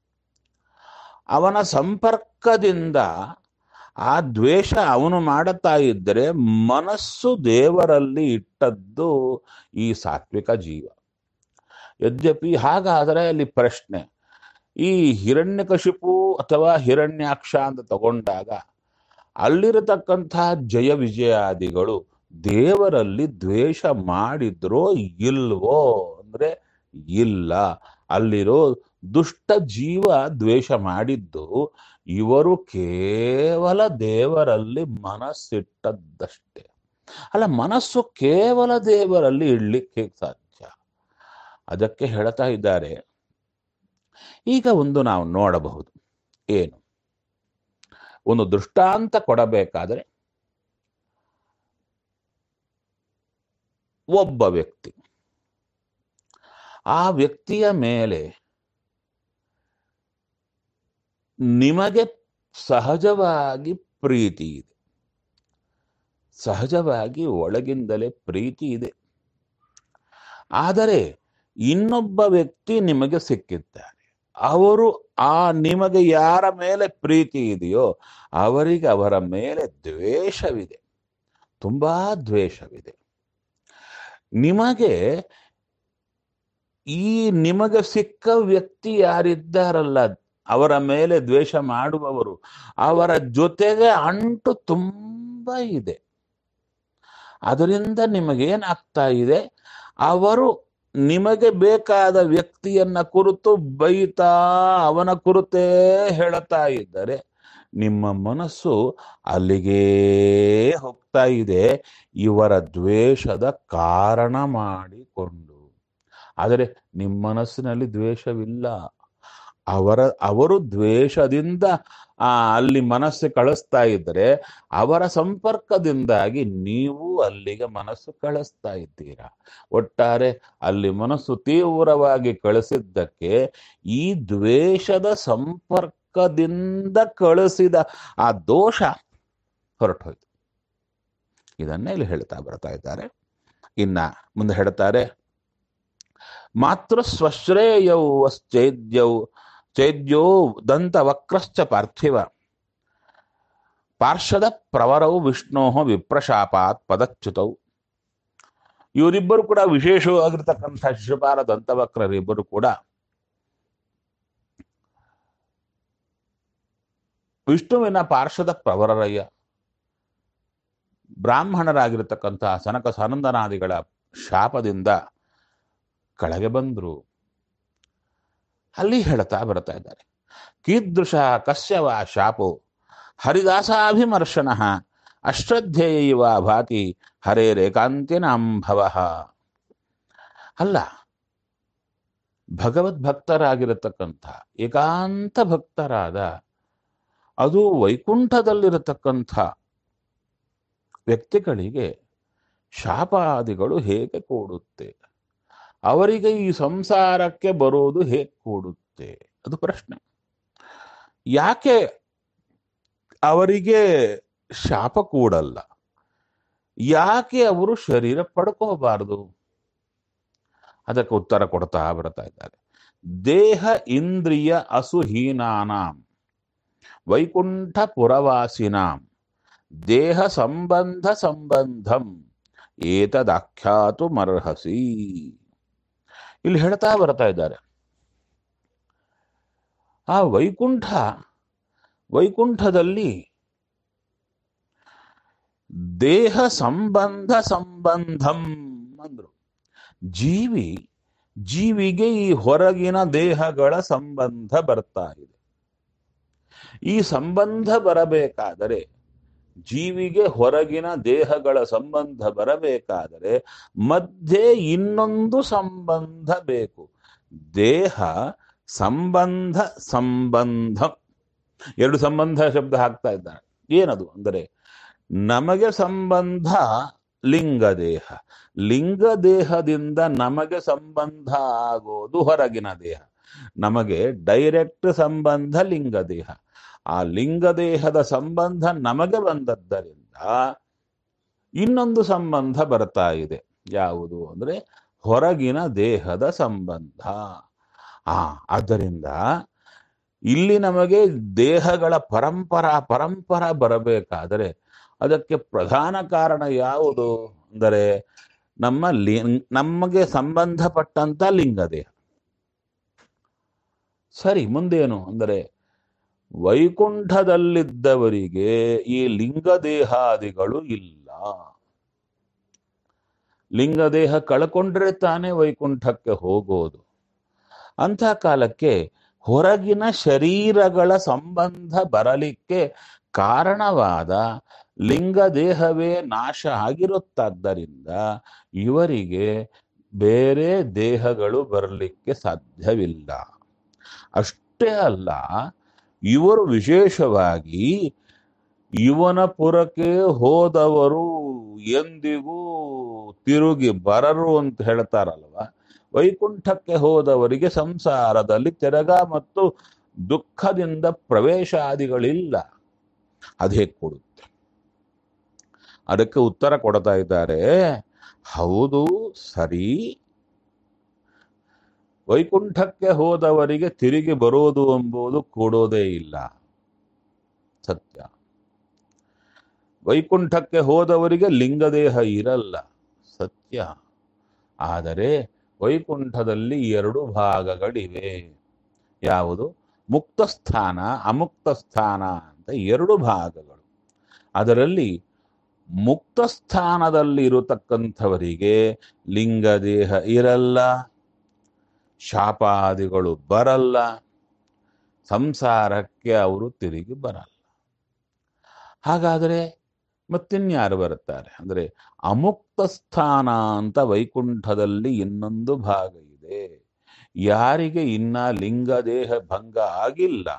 ಅವನ ಸಂಪರ್ಕದಿಂದ ಆ ದ್ವೇಷ ಅವನು ಮಾಡುತ್ತಾ ಇದ್ದರೆ ಮನಸ್ಸು ದೇವರಲ್ಲಿ ಇಟ್ಟದ್ದು ಈ ಸಾತ್ವಿಕ ಜೀವ ಯದ್ಯಪಿ ಹಾಗಾದರೆ ಅಲ್ಲಿ ಪ್ರಶ್ನೆ ಈ ಹಿರಣ್ಯಕಶಿಪು ಅಥವಾ ಹಿರಣ್ಯಾಕ್ಷ ಅಂತ ತಗೊಂಡಾಗ ಅಲ್ಲಿರತಕ್ಕಂತಹ ಜಯ ವಿಜಯಾದಿಗಳು ದೇವರಲ್ಲಿ ದ್ವೇಷ ಮಾಡಿದ್ರೋ ಇಲ್ವೋ ಅಂದ್ರೆ ಇಲ್ಲ ಅಲ್ಲಿರೋ ದುಷ್ಟ ಜೀವ ದ್ವೇಷ ಮಾಡಿದ್ದು ಇವರು ಕೇವಲ ದೇವರಲ್ಲಿ ಮನಸ್ಸಿಟ್ಟದ್ದಷ್ಟೇ ಅಲ್ಲ ಮನಸ್ಸು ಕೇವಲ ದೇವರಲ್ಲಿ ಇಡ್ಲಿಕ್ಕೆ ಹೇಗೆ ಸಾಧ್ಯ ಅದಕ್ಕೆ ಹೇಳ್ತಾ ಇದ್ದಾರೆ ಈಗ ಒಂದು ನಾವು ನೋಡಬಹುದು ಏನು ಒಂದು ದೃಷ್ಟಾಂತ ಕೊಡಬೇಕಾದರೆ ಒಬ್ಬ ವ್ಯಕ್ತಿ ಆ ವ್ಯಕ್ತಿಯ ಮೇಲೆ ನಿಮಗೆ ಸಹಜವಾಗಿ ಪ್ರೀತಿ ಇದೆ ಸಹಜವಾಗಿ ಒಳಗಿಂದಲೇ ಪ್ರೀತಿ ಇದೆ ಆದರೆ ಇನ್ನೊಬ್ಬ ವ್ಯಕ್ತಿ ನಿಮಗೆ ಸಿಕ್ಕಿದ್ದಾರೆ ಅವರು ಆ ನಿಮಗೆ ಯಾರ ಮೇಲೆ ಪ್ರೀತಿ ಇದೆಯೋ ಅವರಿಗೆ ಅವರ ಮೇಲೆ ದ್ವೇಷವಿದೆ ತುಂಬಾ ದ್ವೇಷವಿದೆ ನಿಮಗೆ ಈ ನಿಮಗೆ ಸಿಕ್ಕ ವ್ಯಕ್ತಿ ಯಾರಿದ್ದಾರಲ್ಲ ಅವರ ಮೇಲೆ ದ್ವೇಷ ಮಾಡುವವರು ಅವರ ಜೊತೆಗೆ ಅಂಟು ತುಂಬ ಇದೆ ಅದರಿಂದ ನಿಮಗೇನಾಗ್ತಾ ಇದೆ ಅವರು ನಿಮಗೆ ಬೇಕಾದ ವ್ಯಕ್ತಿಯನ್ನ ಕುರಿತು ಬೈತಾ ಅವನ ಕುರಿತೇ ಹೇಳ್ತಾ ಇದ್ದರೆ ನಿಮ್ಮ ಮನಸ್ಸು ಅಲ್ಲಿಗೇ ಹೋಗ್ತಾ ಇದೆ ಇವರ ದ್ವೇಷದ ಕಾರಣ ಮಾಡಿಕೊಂಡು ಆದರೆ ನಿಮ್ಮ ಮನಸ್ಸಿನಲ್ಲಿ ದ್ವೇಷವಿಲ್ಲ ಅವರ ಅವರು ದ್ವೇಷದಿಂದ ಆ ಅಲ್ಲಿ ಮನಸ್ಸು ಕಳಿಸ್ತಾ ಇದ್ದರೆ ಅವರ ಸಂಪರ್ಕದಿಂದಾಗಿ ನೀವು ಅಲ್ಲಿಗೆ ಮನಸ್ಸು ಕಳಿಸ್ತಾ ಇದ್ದೀರಾ ಒಟ್ಟಾರೆ ಅಲ್ಲಿ ಮನಸ್ಸು ತೀವ್ರವಾಗಿ ಕಳಿಸಿದ್ದಕ್ಕೆ ಈ ದ್ವೇಷದ ಸಂಪರ್ಕದಿಂದ ಕಳಿಸಿದ ಆ ದೋಷ ಹೊರಟೋಯ್ತು ಇದನ್ನೇ ಇಲ್ಲಿ ಹೇಳ್ತಾ ಬರ್ತಾ ಇದ್ದಾರೆ ಇನ್ನ ಮುಂದೆ ಹೇಳ್ತಾರೆ ಮಾತೃ ಸ್ವಶ್ರೇಯೌ ಚೇದ್ಯೌ ಚೇದ್ಯೋ ದಂತ ವಕ್ರಶ್ಚ ಪಾರ್ಥಿವ ಪಾರ್ಷದ ಪ್ರವರೌ ವಿಷ್ಣೋ ವಿಪ್ರಶಾಪಾತ್ ಪದಚ್ಯುತೌ ಇವರಿಬ್ಬರು ಕೂಡ ವಿಶೇಷವಾಗಿರ್ತಕ್ಕಂಥ ಶಿಶುಪಾಲ ದಂತವಕ್ರರಿಬ್ಬರು ಕೂಡ ವಿಷ್ಣುವಿನ ಪಾರ್ಶ್ವದ ಪ್ರವರರಯ್ಯ ಬ್ರಾಹ್ಮಣರಾಗಿರ್ತಕ್ಕಂತಹ ಸನಕ ಸನಂದನಾದಿಗಳ ಶಾಪದಿಂದ ಕೆಳಗೆ ಬಂದ್ರು ಅಲ್ಲಿ ಹೇಳ್ತಾ ಬರ್ತಾ ಇದ್ದಾರೆ ಕೀದೃಶ ಕಸ್ಯವ ಶಾಪೋ ಹರಿದಾಸಾಭಿಮರ್ಶನ ಅಶ್ರದ್ಧೇಯ ಇವ ಭಾತಿ ಹರೇರೇಕಾಂತಿನಾಂಭವ ಅಲ್ಲ ಭಗವದ್ಭಕ್ತರಾಗಿರತಕ್ಕಂಥ ಏಕಾಂತ ಭಕ್ತರಾದ ಅದು ವೈಕುಂಠದಲ್ಲಿರತಕ್ಕಂಥ ವ್ಯಕ್ತಿಗಳಿಗೆ ಶಾಪಾದಿಗಳು ಹೇಗೆ ಕೂಡುತ್ತೆ ಅವರಿಗೆ ಈ ಸಂಸಾರಕ್ಕೆ ಬರೋದು ಹೇಗೆ ಕೂಡುತ್ತೆ ಅದು ಪ್ರಶ್ನೆ ಯಾಕೆ ಅವರಿಗೆ ಶಾಪ ಕೂಡಲ್ಲ ಯಾಕೆ ಅವರು ಶರೀರ ಪಡ್ಕೋಬಾರದು ಅದಕ್ಕೆ ಉತ್ತರ ಕೊಡ್ತಾ ಬರ್ತಾ ಇದ್ದಾರೆ ದೇಹ ಇಂದ್ರಿಯ ಅಸುಹೀನಾನಾಂ ವೈಕುಂಠ ಪುರವಾಸಿನಾಂ ದೇಹ ಸಂಬಂಧ ಸಂಬಂಧಂ ಏತದಾಖ್ಯಾತು ಮರ್ಹಸಿ ಇಲ್ಲಿ ಹೇಳ್ತಾ ಬರ್ತಾ ಇದ್ದಾರೆ ಆ ವೈಕುಂಠ ವೈಕುಂಠದಲ್ಲಿ ದೇಹ ಸಂಬಂಧ ಸಂಬಂಧಂ ಅಂದ್ರು ಜೀವಿ ಜೀವಿಗೆ ಈ ಹೊರಗಿನ ದೇಹಗಳ ಸಂಬಂಧ ಬರ್ತಾ ಇದೆ ಈ ಸಂಬಂಧ ಬರಬೇಕಾದರೆ ಜೀವಿಗೆ ಹೊರಗಿನ ದೇಹಗಳ ಸಂಬಂಧ ಬರಬೇಕಾದರೆ ಮಧ್ಯೆ ಇನ್ನೊಂದು ಸಂಬಂಧ ಬೇಕು ದೇಹ ಸಂಬಂಧ ಸಂಬಂಧ ಎರಡು ಸಂಬಂಧ ಶಬ್ದ ಹಾಕ್ತಾ ಇದ್ದಾನೆ ಏನದು ಅಂದರೆ ನಮಗೆ ಸಂಬಂಧ ಲಿಂಗದೇಹ ಲಿಂಗದೇಹದಿಂದ ನಮಗೆ ಸಂಬಂಧ ಆಗೋದು ಹೊರಗಿನ ದೇಹ ನಮಗೆ ಡೈರೆಕ್ಟ್ ಸಂಬಂಧ ಲಿಂಗದೇಹ ಆ ಲಿಂಗದೇಹದ ಸಂಬಂಧ ನಮಗೆ ಬಂದದ್ದರಿಂದ ಇನ್ನೊಂದು ಸಂಬಂಧ ಬರ್ತಾ ಇದೆ ಯಾವುದು ಅಂದ್ರೆ ಹೊರಗಿನ ದೇಹದ ಸಂಬಂಧ ಆ ಆದ್ದರಿಂದ ಇಲ್ಲಿ ನಮಗೆ ದೇಹಗಳ ಪರಂಪರ ಪರಂಪರ ಬರಬೇಕಾದರೆ ಅದಕ್ಕೆ ಪ್ರಧಾನ ಕಾರಣ ಯಾವುದು ಅಂದರೆ ನಮ್ಮ ಲಿ ನಮಗೆ ಸಂಬಂಧಪಟ್ಟಂತ ಲಿಂಗದೇಹ ಸರಿ ಮುಂದೇನು ಅಂದರೆ ವೈಕುಂಠದಲ್ಲಿದ್ದವರಿಗೆ ಈ ಲಿಂಗದೇಹಾದಿಗಳು ಇಲ್ಲ ಲಿಂಗದೇಹ ಕಳ್ಕೊಂಡ್ರೆ ತಾನೇ ವೈಕುಂಠಕ್ಕೆ ಹೋಗೋದು ಅಂಥ ಕಾಲಕ್ಕೆ ಹೊರಗಿನ ಶರೀರಗಳ ಸಂಬಂಧ ಬರಲಿಕ್ಕೆ ಕಾರಣವಾದ ಲಿಂಗದೇಹವೇ ನಾಶ ಆಗಿರುತ್ತಾದ್ದರಿಂದ ಇವರಿಗೆ ಬೇರೆ ದೇಹಗಳು ಬರಲಿಕ್ಕೆ ಸಾಧ್ಯವಿಲ್ಲ ಅಷ್ಟೇ ಅಲ್ಲ ಇವರು ವಿಶೇಷವಾಗಿ ಇವನ ಪುರಕ್ಕೆ ಹೋದವರು ಎಂದಿಗೂ ತಿರುಗಿ ಬರರು ಅಂತ ಹೇಳ್ತಾರಲ್ವ ವೈಕುಂಠಕ್ಕೆ ಹೋದವರಿಗೆ ಸಂಸಾರದಲ್ಲಿ ತೆರಗ ಮತ್ತು ದುಃಖದಿಂದ ಪ್ರವೇಶಾದಿಗಳಿಲ್ಲ ಅದೇ ಕೊಡುತ್ತೆ ಅದಕ್ಕೆ ಉತ್ತರ ಕೊಡ್ತಾ ಇದ್ದಾರೆ ಹೌದು ಸರಿ ವೈಕುಂಠಕ್ಕೆ ಹೋದವರಿಗೆ ತಿರುಗಿ ಬರೋದು ಎಂಬುದು ಕೂಡೋದೇ ಇಲ್ಲ ಸತ್ಯ ವೈಕುಂಠಕ್ಕೆ ಹೋದವರಿಗೆ ಲಿಂಗದೇಹ ಇರಲ್ಲ ಸತ್ಯ ಆದರೆ ವೈಕುಂಠದಲ್ಲಿ ಎರಡು ಭಾಗಗಳಿವೆ ಯಾವುದು ಮುಕ್ತ ಸ್ಥಾನ ಅಮುಕ್ತ ಸ್ಥಾನ ಅಂತ ಎರಡು ಭಾಗಗಳು ಅದರಲ್ಲಿ ಮುಕ್ತ ಸ್ಥಾನದಲ್ಲಿ ಇರತಕ್ಕಂಥವರಿಗೆ ಲಿಂಗದೇಹ ಇರಲ್ಲ ಶಾಪಾದಿಗಳು ಬರಲ್ಲ ಸಂಸಾರಕ್ಕೆ ಅವರು ತಿರುಗಿ ಬರಲ್ಲ ಹಾಗಾದರೆ ಮತ್ತಿನ್ಯಾರು ಬರುತ್ತಾರೆ ಅಂದರೆ ಅಮುಕ್ತ ಸ್ಥಾನ ಅಂತ ವೈಕುಂಠದಲ್ಲಿ ಇನ್ನೊಂದು ಭಾಗ ಇದೆ ಯಾರಿಗೆ ಇನ್ನ ಲಿಂಗದೇಹ ಭಂಗ ಆಗಿಲ್ಲ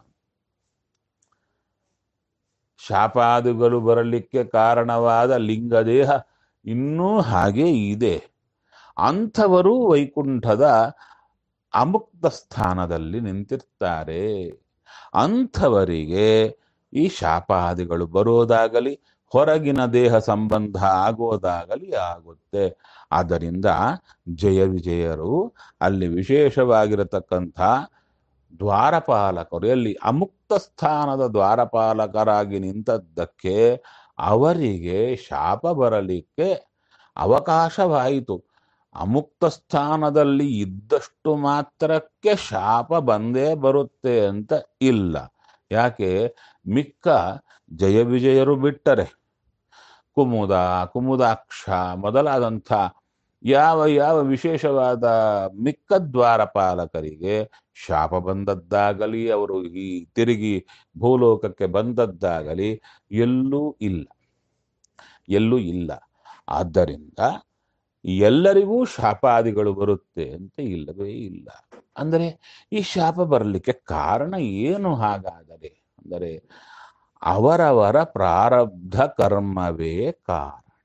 ಶಾಪಾದಿಗಳು ಬರಲಿಕ್ಕೆ ಕಾರಣವಾದ ಲಿಂಗದೇಹ ಇನ್ನೂ ಹಾಗೆ ಇದೆ ಅಂಥವರು ವೈಕುಂಠದ ಅಮುಕ್ತ ಸ್ಥಾನದಲ್ಲಿ ನಿಂತಿರ್ತಾರೆ ಅಂಥವರಿಗೆ ಈ ಶಾಪಾದಿಗಳು ಬರೋದಾಗಲಿ ಹೊರಗಿನ ದೇಹ ಸಂಬಂಧ ಆಗೋದಾಗಲಿ ಆಗುತ್ತೆ ಆದ್ದರಿಂದ ಜಯ ವಿಜಯರು ಅಲ್ಲಿ ವಿಶೇಷವಾಗಿರತಕ್ಕಂಥ ದ್ವಾರಪಾಲಕರು ಎಲ್ಲಿ ಅಮುಕ್ತ ಸ್ಥಾನದ ದ್ವಾರಪಾಲಕರಾಗಿ ನಿಂತದ್ದಕ್ಕೆ ಅವರಿಗೆ ಶಾಪ ಬರಲಿಕ್ಕೆ ಅವಕಾಶವಾಯಿತು ಅಮುಕ್ತ ಸ್ಥಾನದಲ್ಲಿ ಇದ್ದಷ್ಟು ಮಾತ್ರಕ್ಕೆ ಶಾಪ ಬಂದೇ ಬರುತ್ತೆ ಅಂತ ಇಲ್ಲ ಯಾಕೆ ಮಿಕ್ಕ ಜಯ ವಿಜಯರು ಬಿಟ್ಟರೆ ಕುಮುದ ಕುಮುದಾಕ್ಷ ಮೊದಲಾದಂಥ ಯಾವ ಯಾವ ವಿಶೇಷವಾದ ಮಿಕ್ಕ ದ್ವಾರಪಾಲಕರಿಗೆ ಶಾಪ ಬಂದದ್ದಾಗಲಿ ಅವರು ಈ ತಿರುಗಿ ಭೂಲೋಕಕ್ಕೆ ಬಂದದ್ದಾಗಲಿ ಎಲ್ಲೂ ಇಲ್ಲ ಎಲ್ಲೂ ಇಲ್ಲ ಆದ್ದರಿಂದ ಎಲ್ಲರಿಗೂ ಶಾಪಾದಿಗಳು ಬರುತ್ತೆ ಅಂತ ಇಲ್ಲವೇ ಇಲ್ಲ ಅಂದರೆ ಈ ಶಾಪ ಬರಲಿಕ್ಕೆ ಕಾರಣ ಏನು ಹಾಗಾದರೆ ಅಂದರೆ ಅವರವರ ಪ್ರಾರಬ್ಧ ಕರ್ಮವೇ ಕಾರಣ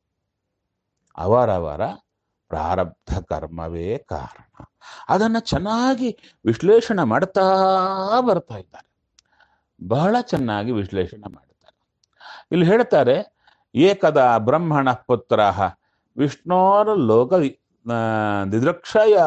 ಅವರವರ ಪ್ರಾರಬ್ಧ ಕರ್ಮವೇ ಕಾರಣ ಅದನ್ನು ಚೆನ್ನಾಗಿ ವಿಶ್ಲೇಷಣೆ ಮಾಡ್ತಾ ಬರ್ತಾ ಇದ್ದಾರೆ ಬಹಳ ಚೆನ್ನಾಗಿ ವಿಶ್ಲೇಷಣೆ ಮಾಡ್ತಾರೆ ಇಲ್ಲಿ ಹೇಳ್ತಾರೆ ಏಕದ ಬ್ರಹ್ಮಣ ಪುತ್ರ ವಿಷ್ಣೋರ್ ಲೋಕ ದಿದೃಕ್ಷಯ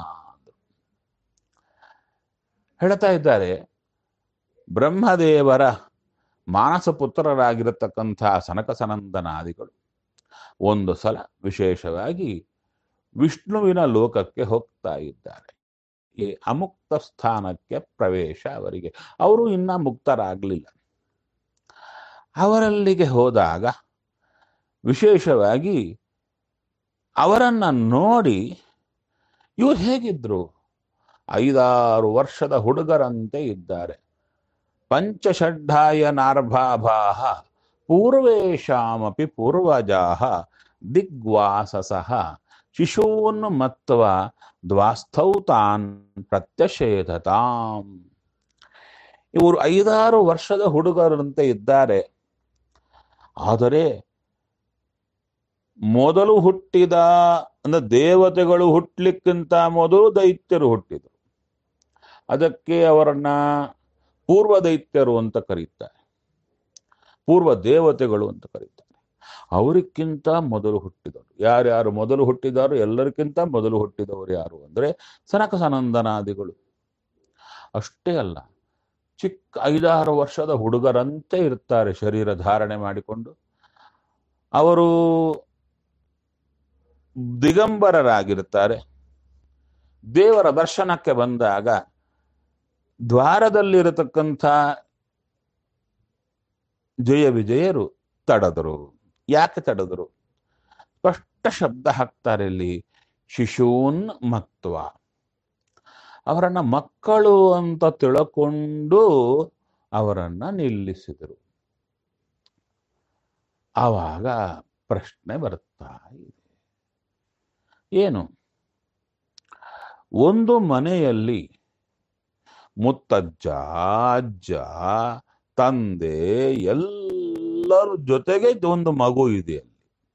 ಹೇಳ್ತಾ ಇದ್ದಾರೆ ಬ್ರಹ್ಮದೇವರ ಮಾನಸ ಪುತ್ರರಾಗಿರತಕ್ಕಂಥ ಸನಕ ಸನಂದನಾದಿಗಳು ಒಂದು ಸಲ ವಿಶೇಷವಾಗಿ ವಿಷ್ಣುವಿನ ಲೋಕಕ್ಕೆ ಹೋಗ್ತಾ ಇದ್ದಾರೆ ಈ ಅಮುಕ್ತ ಸ್ಥಾನಕ್ಕೆ ಪ್ರವೇಶ ಅವರಿಗೆ ಅವರು ಇನ್ನ ಮುಕ್ತರಾಗಲಿಲ್ಲ ಅವರಲ್ಲಿಗೆ ಹೋದಾಗ ವಿಶೇಷವಾಗಿ ಅವರನ್ನ ನೋಡಿ ಇವ್ರು ಹೇಗಿದ್ರು ಐದಾರು ವರ್ಷದ ಹುಡುಗರಂತೆ ಇದ್ದಾರೆ ಪಂಚಷಡ್ಢಾಯ ನಾರ್ಭಾಭಾಹ ಪೂರ್ವೇಶಾಮಪಿ ಪೂರ್ವಜಾಹ ದಿಗ್ವಾಸಸಃ ಶಿಶೂನ್ ಮತ್ವ ದ್ವಾಸ್ಥೌ ತಾನ್ ಪ್ರತ್ಯಷೇಧತಾಂ ಇವರು ಐದಾರು ವರ್ಷದ ಹುಡುಗರಂತೆ ಇದ್ದಾರೆ ಆದರೆ ಮೊದಲು ಹುಟ್ಟಿದ ಅಂದ್ರೆ ದೇವತೆಗಳು ಹುಟ್ಟಲಿಕ್ಕಿಂತ ಮೊದಲು ದೈತ್ಯರು ಹುಟ್ಟಿದರು ಅದಕ್ಕೆ ಅವರನ್ನ ಪೂರ್ವ ದೈತ್ಯರು ಅಂತ ಕರೀತಾರೆ ಪೂರ್ವ ದೇವತೆಗಳು ಅಂತ ಕರೀತಾರೆ ಅವರಿಕ್ಕಿಂತ ಮೊದಲು ಹುಟ್ಟಿದವರು ಯಾರ್ಯಾರು ಮೊದಲು ಹುಟ್ಟಿದಾರೋ ಎಲ್ಲರಿಗಿಂತ ಮೊದಲು ಹುಟ್ಟಿದವರು ಯಾರು ಅಂದ್ರೆ ಸನಕ ಸನಂದನಾದಿಗಳು ಅಷ್ಟೇ ಅಲ್ಲ ಚಿಕ್ಕ ಐದಾರು ವರ್ಷದ ಹುಡುಗರಂತೆ ಇರ್ತಾರೆ ಶರೀರ ಧಾರಣೆ ಮಾಡಿಕೊಂಡು ಅವರು ದಿಗಂಬರರಾಗಿರ್ತಾರೆ ದೇವರ ದರ್ಶನಕ್ಕೆ ಬಂದಾಗ ದ್ವಾರದಲ್ಲಿರತಕ್ಕಂಥ ಜಯ ವಿಜಯರು ತಡೆದರು ಯಾಕೆ ತಡೆದರು ಸ್ಪಷ್ಟ ಶಬ್ದ ಹಾಕ್ತಾರೆ ಇಲ್ಲಿ ಶಿಶೂನ್ ಮತ್ವ ಅವರನ್ನ ಮಕ್ಕಳು ಅಂತ ತಿಳ್ಕೊಂಡು ಅವರನ್ನ ನಿಲ್ಲಿಸಿದರು ಆವಾಗ ಪ್ರಶ್ನೆ ಬರ್ತಾ ಇದೆ ಏನು ಒಂದು ಮನೆಯಲ್ಲಿ ಮುತ್ತಜ್ಜ ಅಜ್ಜ ತಂದೆ ಎಲ್ಲರ ಜೊತೆಗೆ ಒಂದು ಮಗು ಇದೆ ಅಲ್ಲಿ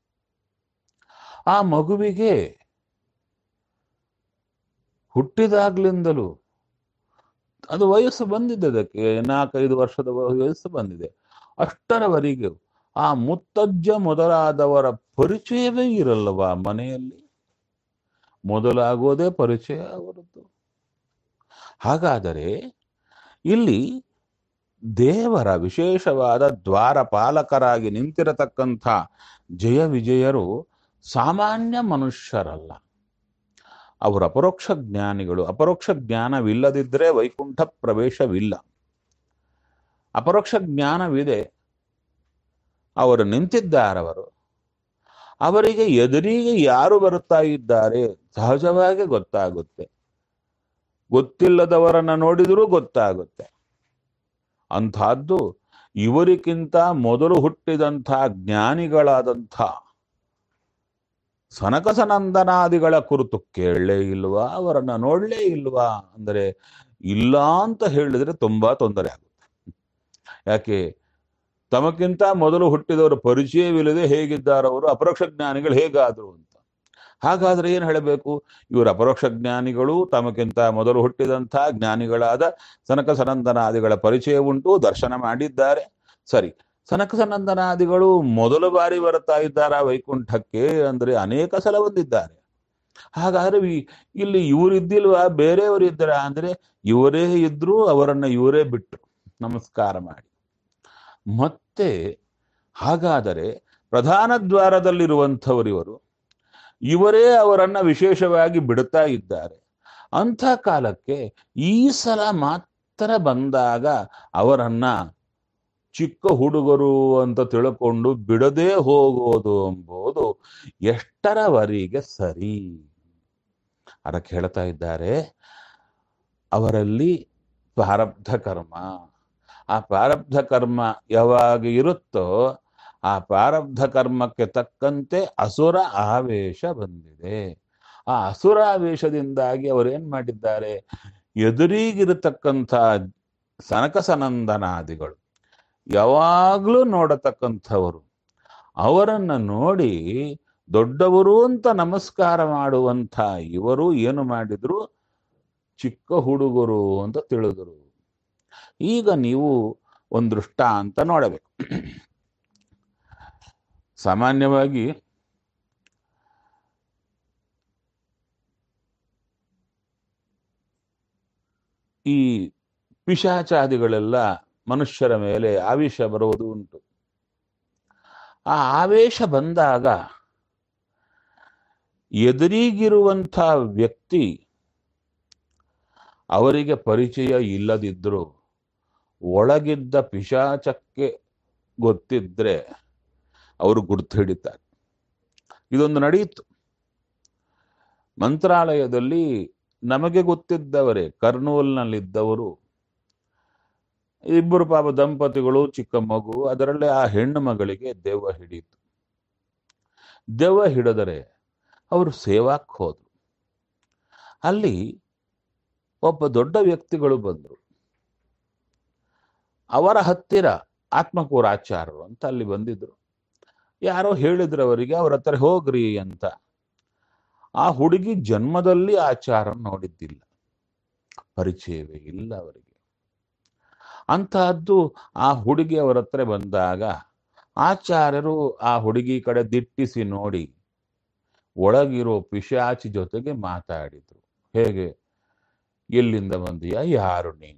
ಆ ಮಗುವಿಗೆ ಹುಟ್ಟಿದಾಗ್ಲಿಂದಲೂ ಅದು ವಯಸ್ಸು ಬಂದಿದೆ ಅದಕ್ಕೆ ನಾಲ್ಕೈದು ವರ್ಷದ ವಯಸ್ಸು ಬಂದಿದೆ ಅಷ್ಟರವರೆಗೆ ಆ ಮುತ್ತಜ್ಜ ಮೊದಲಾದವರ ಪರಿಚಯವೇ ಇರಲ್ಲವಾ ಮನೆಯಲ್ಲಿ ಮೊದಲಾಗೋದೇ ಪರಿಚಯ ಅವರದ್ದು ಹಾಗಾದರೆ ಇಲ್ಲಿ ದೇವರ ವಿಶೇಷವಾದ ದ್ವಾರಪಾಲಕರಾಗಿ ನಿಂತಿರತಕ್ಕಂಥ ಜಯ ವಿಜಯರು ಸಾಮಾನ್ಯ ಮನುಷ್ಯರಲ್ಲ ಅವರು ಅಪರೋಕ್ಷ ಜ್ಞಾನಿಗಳು ಅಪರೋಕ್ಷ ಜ್ಞಾನವಿಲ್ಲದಿದ್ದರೆ ವೈಕುಂಠ ಪ್ರವೇಶವಿಲ್ಲ ಅಪರೋಕ್ಷ ಜ್ಞಾನವಿದೆ ಅವರು ನಿಂತಿದ್ದಾರವರು ಅವರಿಗೆ ಎದುರಿಗೆ ಯಾರು ಬರುತ್ತಾ ಇದ್ದಾರೆ ಸಹಜವಾಗಿ ಗೊತ್ತಾಗುತ್ತೆ ಗೊತ್ತಿಲ್ಲದವರನ್ನ ನೋಡಿದರೂ ಗೊತ್ತಾಗುತ್ತೆ ಅಂಥದ್ದು ಇವರಿಗಿಂತ ಮೊದಲು ಹುಟ್ಟಿದಂಥ ಜ್ಞಾನಿಗಳಾದಂಥ ಸನಕಸನಂದನಾದಿಗಳ ಕುರಿತು ಕೇಳಲೇ ಇಲ್ವಾ ಅವರನ್ನ ನೋಡಲೇ ಇಲ್ವಾ ಅಂದರೆ ಇಲ್ಲ ಅಂತ ಹೇಳಿದ್ರೆ ತುಂಬಾ ತೊಂದರೆ ಆಗುತ್ತೆ ಯಾಕೆ ತಮಕ್ಕಿಂತ ಮೊದಲು ಹುಟ್ಟಿದವರು ಪರಿಚಯವಿಲ್ಲದೆ ಹೇಗಿದ್ದಾರವರು ಅಪರೋಕ್ಷ ಜ್ಞಾನಿಗಳು ಹೇಗಾದರು ಅಂತ ಹಾಗಾದ್ರೆ ಏನು ಹೇಳಬೇಕು ಇವರು ಅಪರೋಕ್ಷ ಜ್ಞಾನಿಗಳು ತಮಕ್ಕಿಂತ ಮೊದಲು ಹುಟ್ಟಿದಂಥ ಜ್ಞಾನಿಗಳಾದ ಸನಕ ಸನಂದನಾದಿಗಳ ಪರಿಚಯ ಉಂಟು ದರ್ಶನ ಮಾಡಿದ್ದಾರೆ ಸರಿ ಸನಕ ಸನಂದನಾದಿಗಳು ಮೊದಲ ಬಾರಿ ಬರ್ತಾ ಇದ್ದಾರಾ ವೈಕುಂಠಕ್ಕೆ ಅಂದ್ರೆ ಅನೇಕ ಸಲ ಬಂದಿದ್ದಾರೆ ಹಾಗಾದ್ರೆ ಈ- ಇಲ್ಲಿ ಇವರಿದ್ದಿಲ್ವಾ ಬೇರೆಯವರು ಇದ್ದಾರ ಅಂದ್ರೆ ಇವರೇ ಇದ್ರು ಅವರನ್ನ ಇವರೇ ಬಿಟ್ರು ನಮಸ್ಕಾರ ಮಾಡಿ ಮತ್ತೆ ಹಾಗಾದರೆ ಪ್ರಧಾನ ದ್ವಾರದಲ್ಲಿರುವಂಥವರು ಇವರು ಇವರೇ ಅವರನ್ನ ವಿಶೇಷವಾಗಿ ಬಿಡುತ್ತಾ ಇದ್ದಾರೆ ಅಂಥ ಕಾಲಕ್ಕೆ ಈ ಸಲ ಮಾತ್ರ ಬಂದಾಗ ಅವರನ್ನ ಚಿಕ್ಕ ಹುಡುಗರು ಅಂತ ತಿಳ್ಕೊಂಡು ಬಿಡದೆ ಹೋಗೋದು ಎಂಬುದು ಎಷ್ಟರವರೆಗೆ ಸರಿ ಅದಕ್ಕೆ ಹೇಳ್ತಾ ಇದ್ದಾರೆ ಅವರಲ್ಲಿ ಪ್ರಾರಬ್ಧ ಕರ್ಮ ಆ ಪ್ರಾರಬ್ಧ ಕರ್ಮ ಯಾವಾಗ ಇರುತ್ತೋ ಆ ಪ್ರಾರಬ್ಧ ಕರ್ಮಕ್ಕೆ ತಕ್ಕಂತೆ ಅಸುರ ಆವೇಶ ಬಂದಿದೆ ಆ ಅಸುರ ಆವೇಶದಿಂದಾಗಿ ಅವರೇನ್ ಮಾಡಿದ್ದಾರೆ ಎದುರಿಗಿರತಕ್ಕಂಥ ಸನಕ ಸನಂದನಾದಿಗಳು ಯಾವಾಗಲೂ ನೋಡತಕ್ಕಂಥವರು ಅವರನ್ನ ನೋಡಿ ದೊಡ್ಡವರು ಅಂತ ನಮಸ್ಕಾರ ಮಾಡುವಂಥ ಇವರು ಏನು ಮಾಡಿದ್ರು ಚಿಕ್ಕ ಹುಡುಗರು ಅಂತ ತಿಳಿದರು ಈಗ ನೀವು ಒಂದು ದೃಷ್ಟ ಅಂತ ನೋಡಬೇಕು ಸಾಮಾನ್ಯವಾಗಿ ಈ ಪಿಶಾಚಾದಿಗಳೆಲ್ಲ ಮನುಷ್ಯರ ಮೇಲೆ ಆವೇಶ ಬರುವುದು ಉಂಟು ಆ ಆವೇಶ ಬಂದಾಗ ಎದುರಿಗಿರುವಂಥ ವ್ಯಕ್ತಿ ಅವರಿಗೆ ಪರಿಚಯ ಇಲ್ಲದಿದ್ದರೂ ಒಳಗಿದ್ದ ಪಿಶಾಚಕ್ಕೆ ಗೊತ್ತಿದ್ರೆ ಅವರು ಗುರ್ತು ಹಿಡಿತಾರೆ ಇದೊಂದು ನಡೆಯಿತು ಮಂತ್ರಾಲಯದಲ್ಲಿ ನಮಗೆ ಗೊತ್ತಿದ್ದವರೇ ಕರ್ನೂಲ್ನಲ್ಲಿದ್ದವರು ಇಬ್ಬರು ಪಾಪ ದಂಪತಿಗಳು ಚಿಕ್ಕ ಮಗು ಅದರಲ್ಲೇ ಆ ಹೆಣ್ಣು ಮಗಳಿಗೆ ದೆವ್ವ ಹಿಡಿಯಿತು ದೆವ್ವ ಹಿಡಿದರೆ ಅವರು ಸೇವಾಕ್ ಹೋದ್ರು ಅಲ್ಲಿ ಒಬ್ಬ ದೊಡ್ಡ ವ್ಯಕ್ತಿಗಳು ಬಂದರು ಅವರ ಹತ್ತಿರ ಆತ್ಮಕೂರಾಚಾರ್ಯರು ಅಂತ ಅಲ್ಲಿ ಬಂದಿದ್ರು ಯಾರೋ ಹೇಳಿದ್ರು ಅವರಿಗೆ ಅವ್ರ ಹತ್ರ ಹೋಗ್ರಿ ಅಂತ ಆ ಹುಡುಗಿ ಜನ್ಮದಲ್ಲಿ ಆಚಾರ ನೋಡಿದ್ದಿಲ್ಲ ಪರಿಚಯವೇ ಇಲ್ಲ ಅವರಿಗೆ ಅಂತಹದ್ದು ಆ ಹುಡುಗಿ ಅವರ ಹತ್ರ ಬಂದಾಗ ಆಚಾರ್ಯರು ಆ ಹುಡುಗಿ ಕಡೆ ದಿಟ್ಟಿಸಿ ನೋಡಿ ಒಳಗಿರೋ ಪಿಶಾಚಿ ಜೊತೆಗೆ ಮಾತಾಡಿದ್ರು ಹೇಗೆ ಎಲ್ಲಿಂದ ಬಂದೀಯ ಯಾರು ನೀನು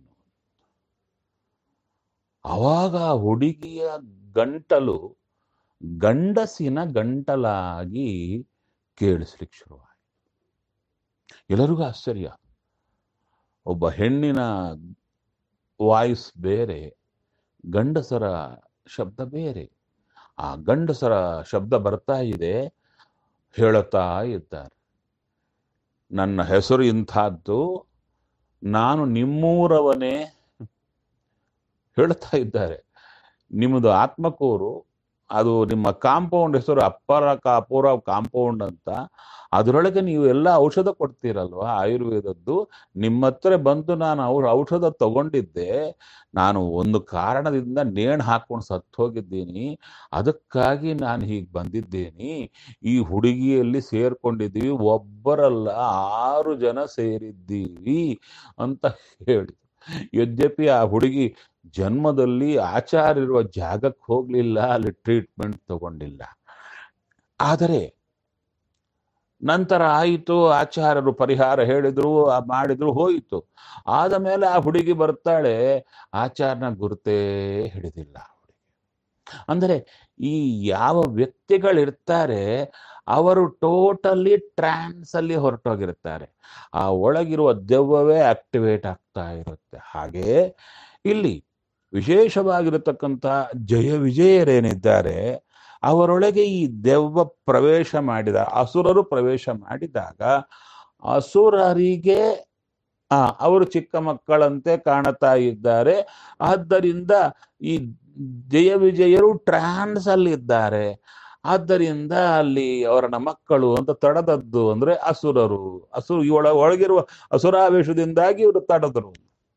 ಅವಾಗ ಆ ಹುಡುಗಿಯ ಗಂಟಲು ಗಂಡಸಿನ ಗಂಟಲಾಗಿ ಕೇಳಿಸ್ಲಿಕ್ಕೆ ಶುರುವಾಯಿತು ಎಲ್ಲರಿಗೂ ಆಶ್ಚರ್ಯ ಒಬ್ಬ ಹೆಣ್ಣಿನ ವಾಯ್ಸ್ ಬೇರೆ ಗಂಡಸರ ಶಬ್ದ ಬೇರೆ ಆ ಗಂಡಸರ ಶಬ್ದ ಬರ್ತಾ ಇದೆ ಹೇಳುತ್ತಾ ಇದ್ದಾರೆ ನನ್ನ ಹೆಸರು ಇಂಥದ್ದು ನಾನು ನಿಮ್ಮೂರವನೇ ಹೇಳ್ತಾ ಇದ್ದಾರೆ ನಿಮ್ಮದು ಆತ್ಮಕೂರು ಅದು ನಿಮ್ಮ ಕಾಂಪೌಂಡ್ ಹೆಸರು ಅಪ್ಪರ ಕಾಪೂರ ಕಾಂಪೌಂಡ್ ಅಂತ ಅದರೊಳಗೆ ನೀವು ಎಲ್ಲ ಔಷಧ ಕೊಡ್ತೀರಲ್ವಾ ಆಯುರ್ವೇದದ್ದು ನಿಮ್ಮ ಹತ್ರ ಬಂದು ನಾನು ಅವ್ರ ಔಷಧ ತಗೊಂಡಿದ್ದೆ ನಾನು ಒಂದು ಕಾರಣದಿಂದ ನೇಣು ಹಾಕೊಂಡು ಸತ್ತು ಹೋಗಿದ್ದೀನಿ ಅದಕ್ಕಾಗಿ ನಾನು ಹೀಗೆ ಬಂದಿದ್ದೀನಿ ಈ ಹುಡುಗಿಯಲ್ಲಿ ಸೇರ್ಕೊಂಡಿದ್ದೀವಿ ಒಬ್ಬರಲ್ಲ ಆರು ಜನ ಸೇರಿದ್ದೀವಿ ಅಂತ ಹೇಳಿದ್ರು ಯದ್ಯಪಿ ಆ ಹುಡುಗಿ ಜನ್ಮದಲ್ಲಿ ಆಚಾರ್ಯರುವ ಜಾಗಕ್ಕೆ ಹೋಗ್ಲಿಲ್ಲ ಅಲ್ಲಿ ಟ್ರೀಟ್ಮೆಂಟ್ ತಗೊಂಡಿಲ್ಲ ಆದರೆ ನಂತರ ಆಯಿತು ಆಚಾರ್ಯರು ಪರಿಹಾರ ಹೇಳಿದ್ರು ಆ ಮಾಡಿದ್ರು ಹೋಯಿತು ಆದ ಮೇಲೆ ಆ ಹುಡುಗಿ ಬರ್ತಾಳೆ ಆಚಾರ್ಯನ ಗುರುತೇ ಹಿಡಿದಿಲ್ಲ ಆ ಹುಡುಗಿ ಅಂದರೆ ಈ ಯಾವ ವ್ಯಕ್ತಿಗಳಿರ್ತಾರೆ ಅವರು ಟೋಟಲಿ ಟ್ರಾನ್ಸ್ ಅಲ್ಲಿ ಹೊರಟೋಗಿರ್ತಾರೆ ಆ ಒಳಗಿರುವ ದೆವ್ವವೇ ಆಕ್ಟಿವೇಟ್ ಆಗ್ತಾ ಇರುತ್ತೆ ಹಾಗೆ ಇಲ್ಲಿ ವಿಶೇಷವಾಗಿರತಕ್ಕಂಥ ಜಯ ವಿಜಯರೇನಿದ್ದಾರೆ ಅವರೊಳಗೆ ಈ ದೆವ್ವ ಪ್ರವೇಶ ಮಾಡಿದ ಅಸುರರು ಪ್ರವೇಶ ಮಾಡಿದಾಗ ಅಸುರರಿಗೆ ಆ ಅವರು ಚಿಕ್ಕ ಮಕ್ಕಳಂತೆ ಕಾಣುತ್ತಾ ಇದ್ದಾರೆ ಆದ್ದರಿಂದ ಈ ಜಯ ವಿಜಯರು ಟ್ರಾನ್ಸ್ ಅಲ್ಲಿ ಇದ್ದಾರೆ ಆದ್ದರಿಂದ ಅಲ್ಲಿ ಅವರನ್ನ ಮಕ್ಕಳು ಅಂತ ತಡದದ್ದು ಅಂದ್ರೆ ಅಸುರರು ಅಸುರ ಒಳ ಒಳಗಿರುವ ಅಸುರಾವೇಶದಿಂದಾಗಿ ಇವರು ತಡದರು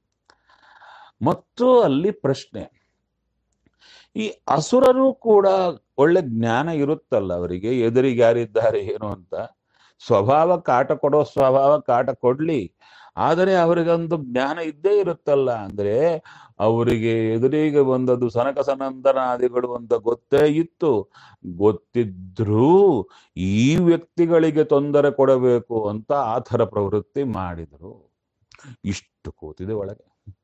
ಮತ್ತು ಅಲ್ಲಿ ಪ್ರಶ್ನೆ ಈ ಅಸುರರು ಕೂಡ ಒಳ್ಳೆ ಜ್ಞಾನ ಇರುತ್ತಲ್ಲ ಅವರಿಗೆ ಎದುರಿಗೆ ಯಾರಿದ್ದಾರೆ ಏನು ಅಂತ ಸ್ವಭಾವ ಕಾಟ ಕೊಡೋ ಸ್ವಭಾವ ಕಾಟ ಕೊಡ್ಲಿ ಆದರೆ ಅವರಿಗೊಂದು ಜ್ಞಾನ ಇದ್ದೇ ಇರುತ್ತಲ್ಲ ಅಂದ್ರೆ ಅವರಿಗೆ ಎದುರಿಗೆ ಬಂದದ್ದು ಸನಕ ಸನಂದನಾದಿಗಳು ಅಂತ ಗೊತ್ತೇ ಇತ್ತು ಗೊತ್ತಿದ್ರೂ ಈ ವ್ಯಕ್ತಿಗಳಿಗೆ ತೊಂದರೆ ಕೊಡಬೇಕು ಅಂತ ಆ ಥರ ಪ್ರವೃತ್ತಿ ಮಾಡಿದರು ಇಷ್ಟು ಕೂತಿದೆ ಒಳಗೆ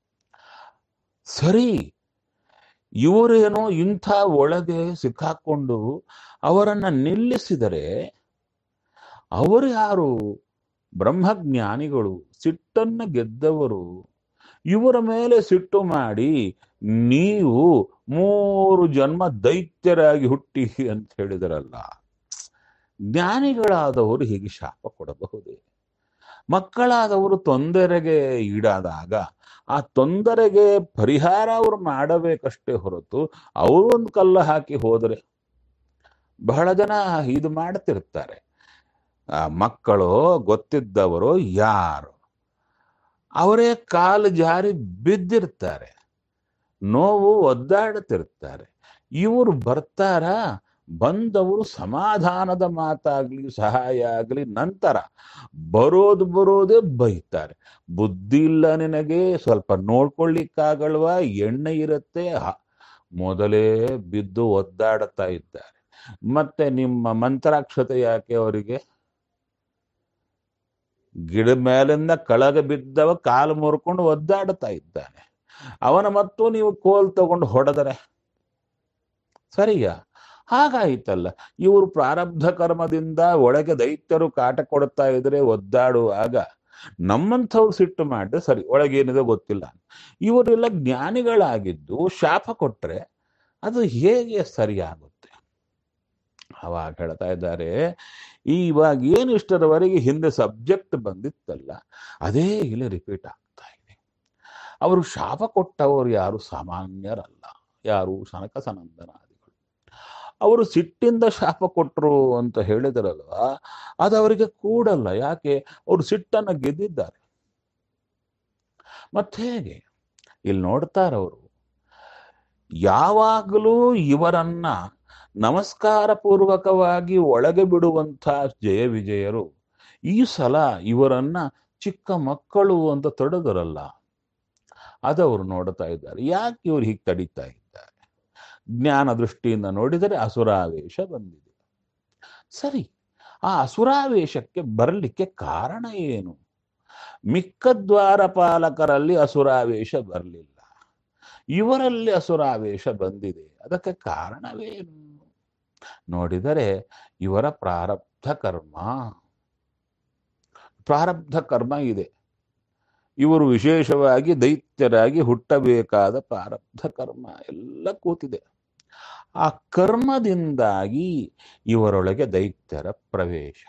ಸರಿ ಇವರೇನೋ ಇಂಥ ಒಳಗೆ ಸಿಕ್ಕಾಕೊಂಡು ಅವರನ್ನ ನಿಲ್ಲಿಸಿದರೆ ಅವರು ಯಾರು ಬ್ರಹ್ಮಜ್ಞಾನಿಗಳು ಸಿಟ್ಟನ್ನ ಗೆದ್ದವರು ಇವರ ಮೇಲೆ ಸಿಟ್ಟು ಮಾಡಿ ನೀವು ಮೂರು ಜನ್ಮ ದೈತ್ಯರಾಗಿ ಹುಟ್ಟಿ ಅಂತ ಹೇಳಿದರಲ್ಲ ಜ್ಞಾನಿಗಳಾದವರು ಹೀಗೆ ಶಾಪ ಕೊಡಬಹುದೇ ಮಕ್ಕಳಾದವರು ತೊಂದರೆಗೆ ಈಡಾದಾಗ ಆ ತೊಂದರೆಗೆ ಪರಿಹಾರ ಅವರು ಮಾಡಬೇಕಷ್ಟೇ ಹೊರತು ಅವರು ಒಂದು ಕಲ್ಲ ಹಾಕಿ ಹೋದರೆ ಬಹಳ ಜನ ಇದು ಮಾಡ್ತಿರ್ತಾರೆ ಆ ಮಕ್ಕಳು ಗೊತ್ತಿದ್ದವರು ಯಾರು ಅವರೇ ಕಾಲು ಜಾರಿ ಬಿದ್ದಿರ್ತಾರೆ ನೋವು ಒದ್ದಾಡುತ್ತಿರ್ತಾರೆ ಇವರು ಬರ್ತಾರ ಬಂದವರು ಸಮಾಧಾನದ ಮಾತಾಗ್ಲಿ ಸಹಾಯ ಆಗ್ಲಿ ನಂತರ ಬರೋದು ಬರೋದೇ ಬೈತಾರೆ ಬುದ್ಧಿ ಇಲ್ಲ ನಿನಗೆ ಸ್ವಲ್ಪ ನೋಡ್ಕೊಳ್ಳಿಕ್ಕಾಗಲ್ವಾ ಎಣ್ಣೆ ಇರುತ್ತೆ ಹ- ಮೊದಲೇ ಬಿದ್ದು ಒದ್ದಾಡುತ್ತಾ ಇದ್ದಾರೆ ಮತ್ತೆ ನಿಮ್ಮ ಮಂತ್ರಾಕ್ಷತೆ ಯಾಕೆ ಅವರಿಗೆ ಗಿಡ ಮೇಲಿಂದ ಕೆಳಗೆ ಬಿದ್ದವ ಕಾಲು ಮುರ್ಕೊಂಡು ಒದ್ದಾಡುತ್ತಾ ಇದ್ದಾನೆ ಅವನ ಮತ್ತು ನೀವು ಕೋಲ್ ತಗೊಂಡು ಹೊಡೆದರೆ ಸರಿಯಾ ಹಾಗಾಯಿತಲ್ಲ ಇವರು ಪ್ರಾರಬ್ಧ ಕರ್ಮದಿಂದ ಒಳಗೆ ದೈತ್ಯರು ಕಾಟ ಕೊಡ್ತಾ ಇದ್ರೆ ಒದ್ದಾಡುವಾಗ ನಮ್ಮಂಥವ್ರು ಸಿಟ್ಟು ಮಾಡಿದ್ರೆ ಸರಿ ಒಳಗೇನಿದೆ ಗೊತ್ತಿಲ್ಲ ಇವರೆಲ್ಲ ಜ್ಞಾನಿಗಳಾಗಿದ್ದು ಶಾಪ ಕೊಟ್ರೆ ಅದು ಹೇಗೆ ಸರಿಯಾಗುತ್ತೆ ಅವಾಗ ಹೇಳ್ತಾ ಇದ್ದಾರೆ ಈ ಇವಾಗ ಏನು ಇಷ್ಟರವರೆಗೆ ಹಿಂದೆ ಸಬ್ಜೆಕ್ಟ್ ಬಂದಿತ್ತಲ್ಲ ಅದೇ ಇಲ್ಲಿ ರಿಪೀಟ್ ಆಗ್ತಾ ಇದೆ ಅವರು ಶಾಪ ಕೊಟ್ಟವರು ಯಾರು ಸಾಮಾನ್ಯರಲ್ಲ ಯಾರು ಸನಕ ಸನಂದನಾದಿಗಳು ಅವರು ಸಿಟ್ಟಿಂದ ಶಾಪ ಕೊಟ್ಟರು ಅಂತ ಹೇಳಿದರಲ್ವಾ ಅದು ಅವರಿಗೆ ಕೂಡಲ್ಲ ಯಾಕೆ ಅವರು ಸಿಟ್ಟನ್ನ ಗೆದ್ದಿದ್ದಾರೆ ಮತ್ತೆ ಹೇಗೆ ಇಲ್ಲಿ ನೋಡ್ತಾರವರು ಯಾವಾಗಲೂ ಇವರನ್ನ ನಮಸ್ಕಾರ ಪೂರ್ವಕವಾಗಿ ಒಳಗೆ ಬಿಡುವಂಥ ಜಯ ವಿಜಯರು ಈ ಸಲ ಇವರನ್ನ ಚಿಕ್ಕ ಮಕ್ಕಳು ಅಂತ ತಡೆದರಲ್ಲ ಅದವರು ನೋಡ್ತಾ ಇದ್ದಾರೆ ಯಾಕೆ ಇವರು ಹೀಗೆ ತಡೀತಾ ಇದ್ದಾರೆ ಜ್ಞಾನ ದೃಷ್ಟಿಯಿಂದ ನೋಡಿದರೆ ಅಸುರಾವೇಶ ಬಂದಿದೆ ಸರಿ ಆ ಅಸುರಾವೇಶಕ್ಕೆ ಬರಲಿಕ್ಕೆ ಕಾರಣ ಏನು ಮಿಕ್ಕ ದ್ವಾರಪಾಲಕರಲ್ಲಿ ಅಸುರಾವೇಶ ಬರಲಿಲ್ಲ ಇವರಲ್ಲಿ ಅಸುರಾವೇಶ ಬಂದಿದೆ ಅದಕ್ಕೆ ಕಾರಣವೇನು ನೋಡಿದರೆ ಇವರ ಪ್ರಾರಬ್ಧ ಕರ್ಮ ಪ್ರಾರಬ್ಧ ಕರ್ಮ ಇದೆ ಇವರು ವಿಶೇಷವಾಗಿ ದೈತ್ಯರಾಗಿ ಹುಟ್ಟಬೇಕಾದ ಪ್ರಾರಬ್ಧ ಕರ್ಮ ಎಲ್ಲ ಕೂತಿದೆ ಆ ಕರ್ಮದಿಂದಾಗಿ ಇವರೊಳಗೆ ದೈತ್ಯರ ಪ್ರವೇಶ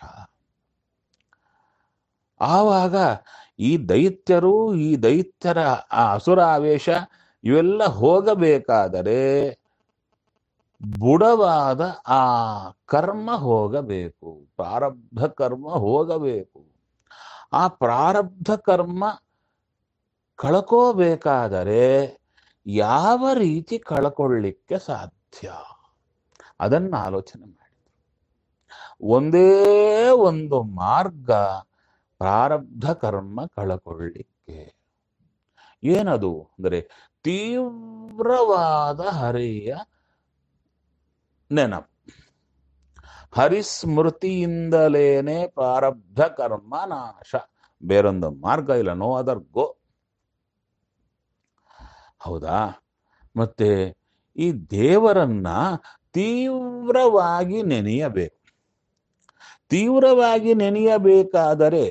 ಆವಾಗ ಈ ದೈತ್ಯರು ಈ ದೈತ್ಯರ ಆ ಅಸುರಾವೇಶ ಇವೆಲ್ಲ ಹೋಗಬೇಕಾದರೆ ಬುಡವಾದ ಆ ಕರ್ಮ ಹೋಗಬೇಕು ಪ್ರಾರಬ್ಧ ಕರ್ಮ ಹೋಗಬೇಕು ಆ ಪ್ರಾರಬ್ಧ ಕರ್ಮ ಕಳ್ಕೋಬೇಕಾದರೆ ಯಾವ ರೀತಿ ಕಳ್ಕೊಳ್ಳಿಕ್ಕೆ ಸಾಧ್ಯ ಅದನ್ನ ಆಲೋಚನೆ ಮಾಡಿ ಒಂದೇ ಒಂದು ಮಾರ್ಗ ಪ್ರಾರಬ್ಧ ಕರ್ಮ ಕಳ್ಕೊಳ್ಳಿಕ್ಕೆ ಏನದು ಅಂದರೆ ತೀವ್ರವಾದ ಹರಿಯ ನೆನಪು ಹರಿಸ್ಮೃತಿಯಿಂದಲೇನೆ ಪ್ರಾರಬ್ಧ ಕರ್ಮ ನಾಶ ಬೇರೊಂದು ಮಾರ್ಗ ಇಲ್ಲ ನೋ ಅದರ್ ಗೋ ಹೌದಾ ಮತ್ತೆ ಈ ದೇವರನ್ನ ತೀವ್ರವಾಗಿ ನೆನೆಯಬೇಕು ತೀವ್ರವಾಗಿ ನೆನೆಯಬೇಕಾದರೆ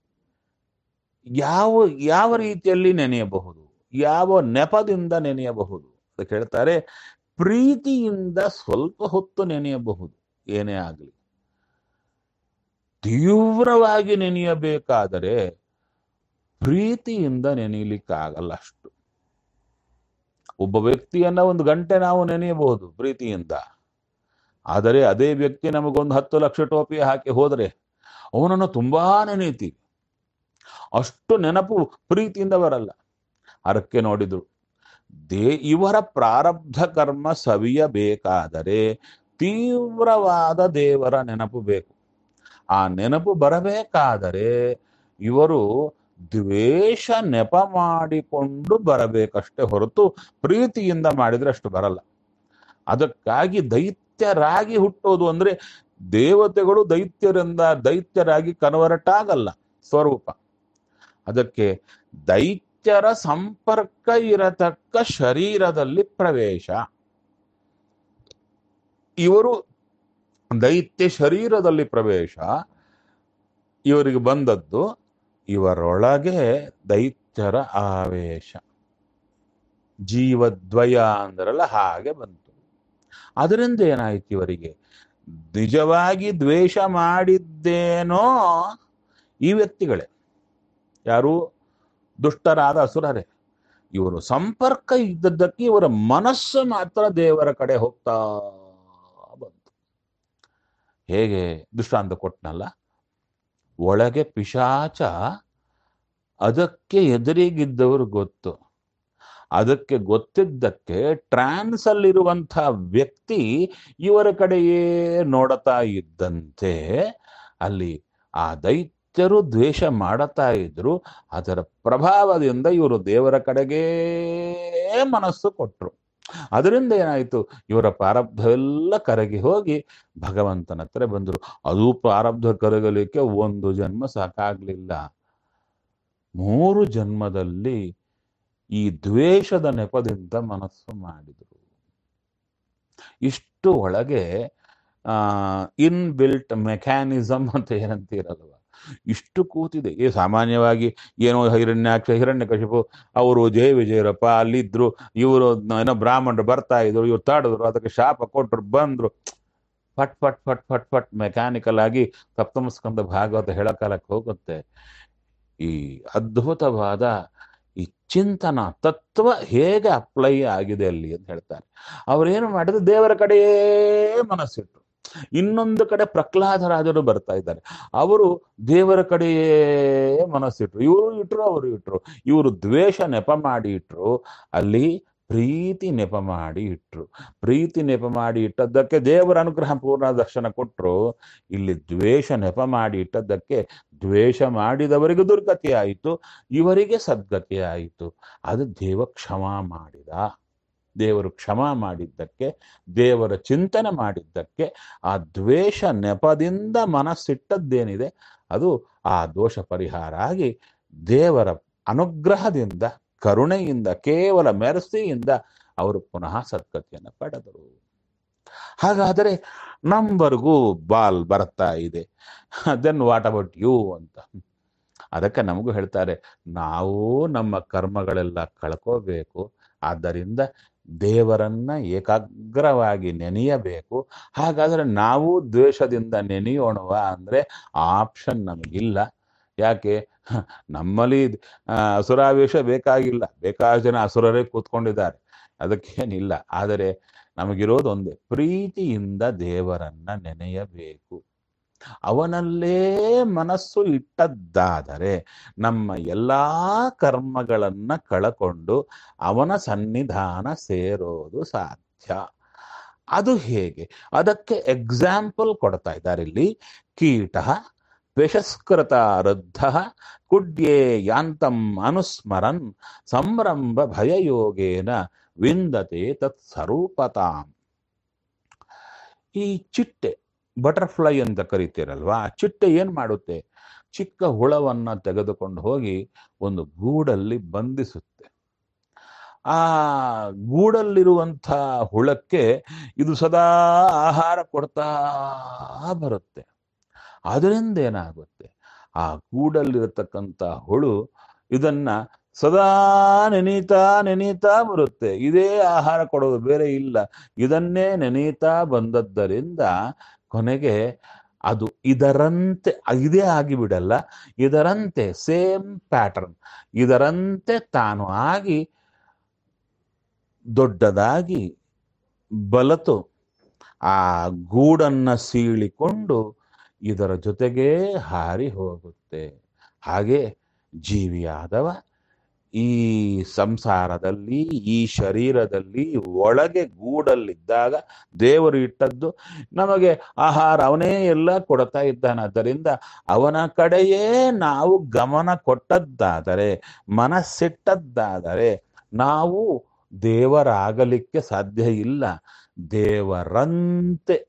ಯಾವ ಯಾವ ರೀತಿಯಲ್ಲಿ ನೆನೆಯಬಹುದು ಯಾವ ನೆಪದಿಂದ ನೆನೆಯಬಹುದು ಅದಕ್ಕೆ ಹೇಳ್ತಾರೆ ಪ್ರೀತಿಯಿಂದ ಸ್ವಲ್ಪ ಹೊತ್ತು ನೆನೆಯಬಹುದು ಏನೇ ಆಗಲಿ ತೀವ್ರವಾಗಿ ನೆನೆಯಬೇಕಾದರೆ ಪ್ರೀತಿಯಿಂದ ನೆನೆಯಲಿಕ್ಕಾಗಲ್ಲ ಅಷ್ಟು ಒಬ್ಬ ವ್ಯಕ್ತಿಯನ್ನ ಒಂದು ಗಂಟೆ ನಾವು ನೆನೆಯಬಹುದು ಪ್ರೀತಿಯಿಂದ ಆದರೆ ಅದೇ ವ್ಯಕ್ತಿ ನಮಗೊಂದು ಹತ್ತು ಲಕ್ಷ ಟೋಪಿ ಹಾಕಿ ಹೋದರೆ ಅವನನ್ನು ತುಂಬಾ ನೆನೆಯುತ್ತೀವಿ ಅಷ್ಟು ನೆನಪು ಪ್ರೀತಿಯಿಂದ ಬರಲ್ಲ ಅದಕ್ಕೆ ನೋಡಿದ್ರು ದೇ ಇವರ ಪ್ರಾರಬ್ಧ ಕರ್ಮ ಸವಿಯಬೇಕಾದರೆ ತೀವ್ರವಾದ ದೇವರ ನೆನಪು ಬೇಕು ಆ ನೆನಪು ಬರಬೇಕಾದರೆ ಇವರು ದ್ವೇಷ ನೆಪ ಮಾಡಿಕೊಂಡು ಬರಬೇಕಷ್ಟೇ ಹೊರತು ಪ್ರೀತಿಯಿಂದ ಮಾಡಿದ್ರೆ ಅಷ್ಟು ಬರಲ್ಲ ಅದಕ್ಕಾಗಿ ದೈತ್ಯರಾಗಿ ಹುಟ್ಟೋದು ಅಂದ್ರೆ ದೇವತೆಗಳು ದೈತ್ಯರಿಂದ ದೈತ್ಯರಾಗಿ ಕನ್ವರ್ಟ್ ಆಗಲ್ಲ ಸ್ವರೂಪ ಅದಕ್ಕೆ ದೈತ್ಯರ ಸಂಪರ್ಕ ಇರತಕ್ಕ ಶರೀರದಲ್ಲಿ ಪ್ರವೇಶ ಇವರು ದೈತ್ಯ ಶರೀರದಲ್ಲಿ ಪ್ರವೇಶ ಇವರಿಗೆ ಬಂದದ್ದು ಇವರೊಳಗೆ ದೈತ್ಯರ ಆವೇಶ ಜೀವದ್ವಯ ಅಂದ್ರಲ್ಲ ಹಾಗೆ ಬಂತು ಅದರಿಂದ ಏನಾಯ್ತು ಇವರಿಗೆ ನಿಜವಾಗಿ ದ್ವೇಷ ಮಾಡಿದ್ದೇನೋ ಈ ವ್ಯಕ್ತಿಗಳೇ ಯಾರು ದುಷ್ಟರಾದ ಅಸುರರೇ ಇವರು ಸಂಪರ್ಕ ಇದ್ದದ್ದಕ್ಕೆ ಇವರ ಮನಸ್ಸು ಮಾತ್ರ ದೇವರ ಕಡೆ ಹೋಗ್ತಾ ಬಂತು ಹೇಗೆ ದೃಷ್ಟಾಂತ ಕೊಟ್ನಲ್ಲ ಒಳಗೆ ಪಿಶಾಚ ಅದಕ್ಕೆ ಎದುರಿಗಿದ್ದವರು ಗೊತ್ತು ಅದಕ್ಕೆ ಗೊತ್ತಿದ್ದಕ್ಕೆ ಟ್ರಾನ್ಸ್ ಅಲ್ಲಿರುವಂಥ ವ್ಯಕ್ತಿ ಇವರ ಕಡೆಯೇ ನೋಡುತ್ತಾ ಇದ್ದಂತೆ ಅಲ್ಲಿ ಆ ದೈತ್ಯರು ದ್ವೇಷ ಮಾಡುತ್ತಾ ಇದ್ರು ಅದರ ಪ್ರಭಾವದಿಂದ ಇವರು ದೇವರ ಕಡೆಗೇ ಮನಸ್ಸು ಕೊಟ್ರು ಅದರಿಂದ ಏನಾಯಿತು ಇವರ ಪ್ರಾರಬ್ಧವೆಲ್ಲ ಕರಗಿ ಹೋಗಿ ಭಗವಂತನ ಹತ್ರ ಬಂದರು ಅದು ಪ್ರಾರಬ್ಧ ಕರಗಲಿಕ್ಕೆ ಒಂದು ಜನ್ಮ ಸಾಕಾಗ್ಲಿಲ್ಲ ಮೂರು ಜನ್ಮದಲ್ಲಿ ಈ ದ್ವೇಷದ ನೆಪದಿಂದ ಮನಸ್ಸು ಮಾಡಿದರು ಇಷ್ಟು ಒಳಗೆ ಆ ಇನ್ ಬಿಲ್ಟ್ ಮೆಕ್ಯಾನಿಸಮ್ ಅಂತ ಏನಂತೀರಲ್ವ ಇಷ್ಟು ಕೂತಿದೆ ಈ ಸಾಮಾನ್ಯವಾಗಿ ಏನೋ ಹಿರಣ್ಯಾಕ್ಷ ಹಿರಣ್ಯಕಶಿಪು ಅವರು ಜಯ ವಿಜಯರಪ್ಪ ಅಲ್ಲಿದ್ರು ಇವರು ಏನೋ ಬ್ರಾಹ್ಮಣರು ಬರ್ತಾ ಇದ್ರು ಇವ್ರು ತಾಡಿದ್ರು ಅದಕ್ಕೆ ಶಾಪ ಕೊಟ್ಟರು ಬಂದ್ರು ಫಟ್ ಫಟ್ ಫಟ್ ಫಟ್ ಫಟ್ ಮೆಕ್ಯಾನಿಕಲ್ ಆಗಿ ಸಪ್ತಮ ಸ್ಕಂದ ಭಾಗವತ ಹೇಳಕಾಲಕ್ಕೆ ಹೋಗುತ್ತೆ ಈ ಅದ್ಭುತವಾದ ಈ ಚಿಂತನ ತತ್ವ ಹೇಗೆ ಅಪ್ಲೈ ಆಗಿದೆ ಅಲ್ಲಿ ಅಂತ ಹೇಳ್ತಾರೆ ಅವ್ರೇನು ಮಾಡಿದ್ರು ದೇವರ ಕಡೆಯೇ ಮನಸ್ಸಿಟ್ರು ಇನ್ನೊಂದು ಕಡೆ ಪ್ರಹ್ಲಾದರಾಜರು ಬರ್ತಾ ಇದ್ದಾರೆ ಅವರು ದೇವರ ಕಡೆಯೇ ಮನಸ್ಸಿಟ್ರು ಇವರು ಇಟ್ರು ಅವರು ಇಟ್ರು ಇವರು ದ್ವೇಷ ನೆಪ ಮಾಡಿ ಇಟ್ರು ಅಲ್ಲಿ ಪ್ರೀತಿ ನೆಪ ಮಾಡಿ ಇಟ್ರು ಪ್ರೀತಿ ನೆಪ ಮಾಡಿ ಇಟ್ಟದ್ದಕ್ಕೆ ದೇವರ ಅನುಗ್ರಹ ಪೂರ್ಣ ದರ್ಶನ ಕೊಟ್ಟರು ಇಲ್ಲಿ ದ್ವೇಷ ನೆಪ ಮಾಡಿ ಇಟ್ಟದ್ದಕ್ಕೆ ದ್ವೇಷ ಮಾಡಿದವರಿಗೆ ದುರ್ಗತಿ ಆಯಿತು ಇವರಿಗೆ ಸದ್ಗತಿ ಆಯಿತು ಅದು ದೇವ ಕ್ಷಮ ಮಾಡಿದ ದೇವರು ಕ್ಷಮ ಮಾಡಿದ್ದಕ್ಕೆ ದೇವರ ಚಿಂತನೆ ಮಾಡಿದ್ದಕ್ಕೆ ಆ ದ್ವೇಷ ನೆಪದಿಂದ ಮನಸ್ಸಿಟ್ಟದ್ದೇನಿದೆ ಅದು ಆ ದೋಷ ಪರಿಹಾರ ಆಗಿ ದೇವರ ಅನುಗ್ರಹದಿಂದ ಕರುಣೆಯಿಂದ ಕೇವಲ ಮೆರಸಿಯಿಂದ ಅವರು ಪುನಃ ಸದ್ಗತಿಯನ್ನು ಪಡೆದರು ಹಾಗಾದರೆ ನಮ್ವರೆಗೂ ಬಾಲ್ ಬರ್ತಾ ಇದೆ ದೆನ್ ವಾಟ್ ಅಬೌಟ್ ಯು ಅಂತ ಅದಕ್ಕೆ ನಮಗೂ ಹೇಳ್ತಾರೆ ನಾವು ನಮ್ಮ ಕರ್ಮಗಳೆಲ್ಲ ಕಳ್ಕೋಬೇಕು ಆದ್ದರಿಂದ ದೇವರನ್ನ ಏಕಾಗ್ರವಾಗಿ ನೆನೆಯಬೇಕು ಹಾಗಾದ್ರೆ ನಾವು ದ್ವೇಷದಿಂದ ನೆನೆಯೋಣವ ಅಂದ್ರೆ ಆಪ್ಷನ್ ನಮಗಿಲ್ಲ ಯಾಕೆ ನಮ್ಮಲ್ಲಿ ಆ, ಅಸುರಾವೇಶ ಬೇಕಾಗಿಲ್ಲ ಬೇಕಾದ ಜನ ಅಸುರರೇ ಕೂತ್ಕೊಂಡಿದ್ದಾರೆ ಅದಕ್ಕೇನಿಲ್ಲ ಆದರೆ ನಮಗಿರೋದು ಒಂದೇ ಪ್ರೀತಿಯಿಂದ ದೇವರನ್ನ ನೆನೆಯಬೇಕು ಅವನಲ್ಲೇ ಮನಸ್ಸು ಇಟ್ಟದ್ದಾದರೆ ನಮ್ಮ ಎಲ್ಲಾ ಕರ್ಮಗಳನ್ನ ಕಳಕೊಂಡು ಅವನ ಸನ್ನಿಧಾನ ಸೇರೋದು ಸಾಧ್ಯ ಅದು ಹೇಗೆ ಅದಕ್ಕೆ ಎಕ್ಸಾಂಪಲ್ ಕೊಡ್ತಾ ಇದ್ದಾರೆ ಇಲ್ಲಿ ಕೀಟ ವಿಷಸ್ಕೃತ ವೃದ್ಧ ಕುಡ್ಯೇ ಯಾಂತಂ ಅನುಸ್ಮರನ್ ಸಂರಂಭ ಭಯಯೋಗೇನ ವಿಂದತೆ ತತ್ ಸ್ವರೂಪತಾಂ ಈ ಚಿಟ್ಟೆ ಬಟರ್ಫ್ಲೈ ಅಂತ ಕರಿತೀರಲ್ವಾ ಆ ಚಿಟ್ಟೆ ಏನ್ ಮಾಡುತ್ತೆ ಚಿಕ್ಕ ಹುಳವನ್ನ ತೆಗೆದುಕೊಂಡು ಹೋಗಿ ಒಂದು ಗೂಡಲ್ಲಿ ಬಂಧಿಸುತ್ತೆ ಆ ಗೂಡಲ್ಲಿರುವಂಥ ಹುಳಕ್ಕೆ ಇದು ಸದಾ ಆಹಾರ ಕೊಡ್ತಾ ಬರುತ್ತೆ ಅದರಿಂದ ಏನಾಗುತ್ತೆ ಆ ಗೂಡಲ್ಲಿರತಕ್ಕಂಥ ಹುಳು ಇದನ್ನ ಸದಾ ನೆನೀತಾ ನೆನೀತಾ ಬರುತ್ತೆ ಇದೇ ಆಹಾರ ಕೊಡೋದು ಬೇರೆ ಇಲ್ಲ ಇದನ್ನೇ ನೆನೀತಾ ಬಂದದ್ದರಿಂದ ಕೊನೆಗೆ ಅದು ಇದರಂತೆ ಇದೇ ಆಗಿಬಿಡಲ್ಲ ಇದರಂತೆ ಸೇಮ್ ಪ್ಯಾಟರ್ನ್ ಇದರಂತೆ ತಾನು ಆಗಿ ದೊಡ್ಡದಾಗಿ ಬಲತು ಆ ಗೂಡನ್ನ ಸೀಳಿಕೊಂಡು ಇದರ ಜೊತೆಗೇ ಹಾರಿ ಹೋಗುತ್ತೆ ಹಾಗೆ ಜೀವಿಯಾದವ ಈ ಸಂಸಾರದಲ್ಲಿ ಈ ಶರೀರದಲ್ಲಿ ಒಳಗೆ ಗೂಡಲ್ಲಿದ್ದಾಗ ದೇವರು ಇಟ್ಟದ್ದು ನಮಗೆ ಆಹಾರ ಅವನೇ ಎಲ್ಲ ಕೊಡ್ತಾ ಇದ್ದಾನಾದ್ದರಿಂದ ಅವನ ಕಡೆಯೇ ನಾವು ಗಮನ ಕೊಟ್ಟದ್ದಾದರೆ ಮನಸ್ಸಿಟ್ಟದ್ದಾದರೆ ನಾವು ದೇವರಾಗಲಿಕ್ಕೆ ಸಾಧ್ಯ ಇಲ್ಲ ದೇವರಂತೆ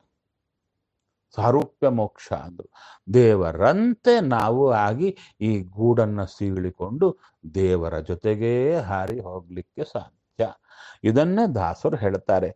ಸಾರೂಪ್ಯ ಮೋಕ್ಷ ಅಂದ್ರು ದೇವರಂತೆ ನಾವು ಆಗಿ ಈ ಗೂಡನ್ನು ಸೀಳಿಕೊಂಡು ದೇವರ ಜೊತೆಗೇ ಹಾರಿ ಹೋಗ್ಲಿಕ್ಕೆ ಸಾಧ್ಯ ಇದನ್ನೇ ದಾಸರು ಹೇಳ್ತಾರೆ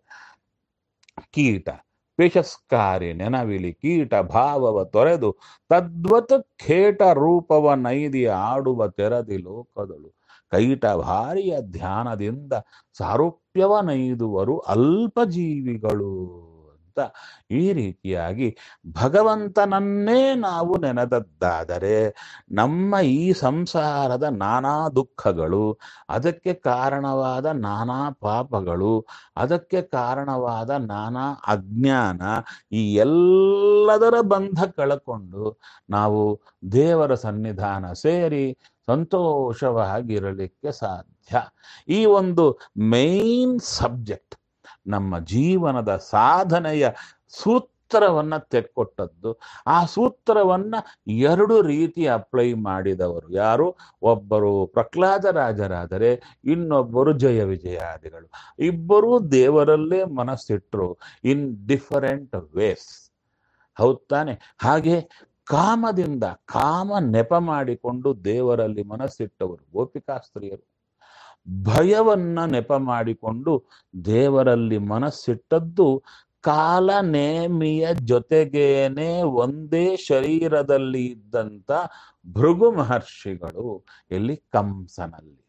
ಕೀಟ ಪೇಶಸ್ಕಾರಿ ನೆನವಿಲಿ ಕೀಟ ಭಾವವ ತೊರೆದು ತದ್ವತ್ ಖೇಟ ರೂಪವ ನೈದಿ ಆಡುವ ತೆರದಿ ಲೋಕದಳು ಕೈಟ ಭಾರಿಯ ಧ್ಯಾನದಿಂದ ಸಾರೂಪ್ಯವ ನೈದುವರು ಅಲ್ಪ ಜೀವಿಗಳು ಅಂತ ಈ ರೀತಿಯಾಗಿ ಭಗವಂತನನ್ನೇ ನಾವು ನೆನೆದದ್ದಾದರೆ ನಮ್ಮ ಈ ಸಂಸಾರದ ನಾನಾ ದುಃಖಗಳು ಅದಕ್ಕೆ ಕಾರಣವಾದ ನಾನಾ ಪಾಪಗಳು ಅದಕ್ಕೆ ಕಾರಣವಾದ ನಾನಾ ಅಜ್ಞಾನ ಈ ಎಲ್ಲದರ ಬಂಧ ಕಳಕೊಂಡು ನಾವು ದೇವರ ಸನ್ನಿಧಾನ ಸೇರಿ ಸಂತೋಷವಾಗಿರಲಿಕ್ಕೆ ಸಾಧ್ಯ ಈ ಒಂದು ಮೇನ್ ಸಬ್ಜೆಕ್ಟ್ ನಮ್ಮ ಜೀವನದ ಸಾಧನೆಯ ಸೂತ್ರವನ್ನ ತೆಕ್ಕೊಟ್ಟದ್ದು ಆ ಸೂತ್ರವನ್ನ ಎರಡು ರೀತಿ ಅಪ್ಲೈ ಮಾಡಿದವರು ಯಾರು ಒಬ್ಬರು ಪ್ರಹ್ಲಾದ ರಾಜರಾದರೆ ಇನ್ನೊಬ್ಬರು ಜಯ ವಿಜಯಾದಿಗಳು ಇಬ್ಬರೂ ದೇವರಲ್ಲೇ ಮನಸ್ಸಿಟ್ರು ಇನ್ ಡಿಫರೆಂಟ್ ವೇಸ್ ಹೌದ್ ತಾನೆ ಹಾಗೆ ಕಾಮದಿಂದ ಕಾಮ ನೆಪ ಮಾಡಿಕೊಂಡು ದೇವರಲ್ಲಿ ಮನಸ್ಸಿಟ್ಟವರು ಗೋಪಿಕಾಸ್ತ್ರೀಯರು ಭಯವನ್ನ ನೆಪ ಮಾಡಿಕೊಂಡು ದೇವರಲ್ಲಿ ಮನಸ್ಸಿಟ್ಟದ್ದು ಕಾಲ ನೇಮಿಯ ಜೊತೆಗೇನೆ ಒಂದೇ ಶರೀರದಲ್ಲಿ ಇದ್ದಂತ ಭೃಗು ಮಹರ್ಷಿಗಳು ಎಲ್ಲಿ ಕಂಸನಲ್ಲಿ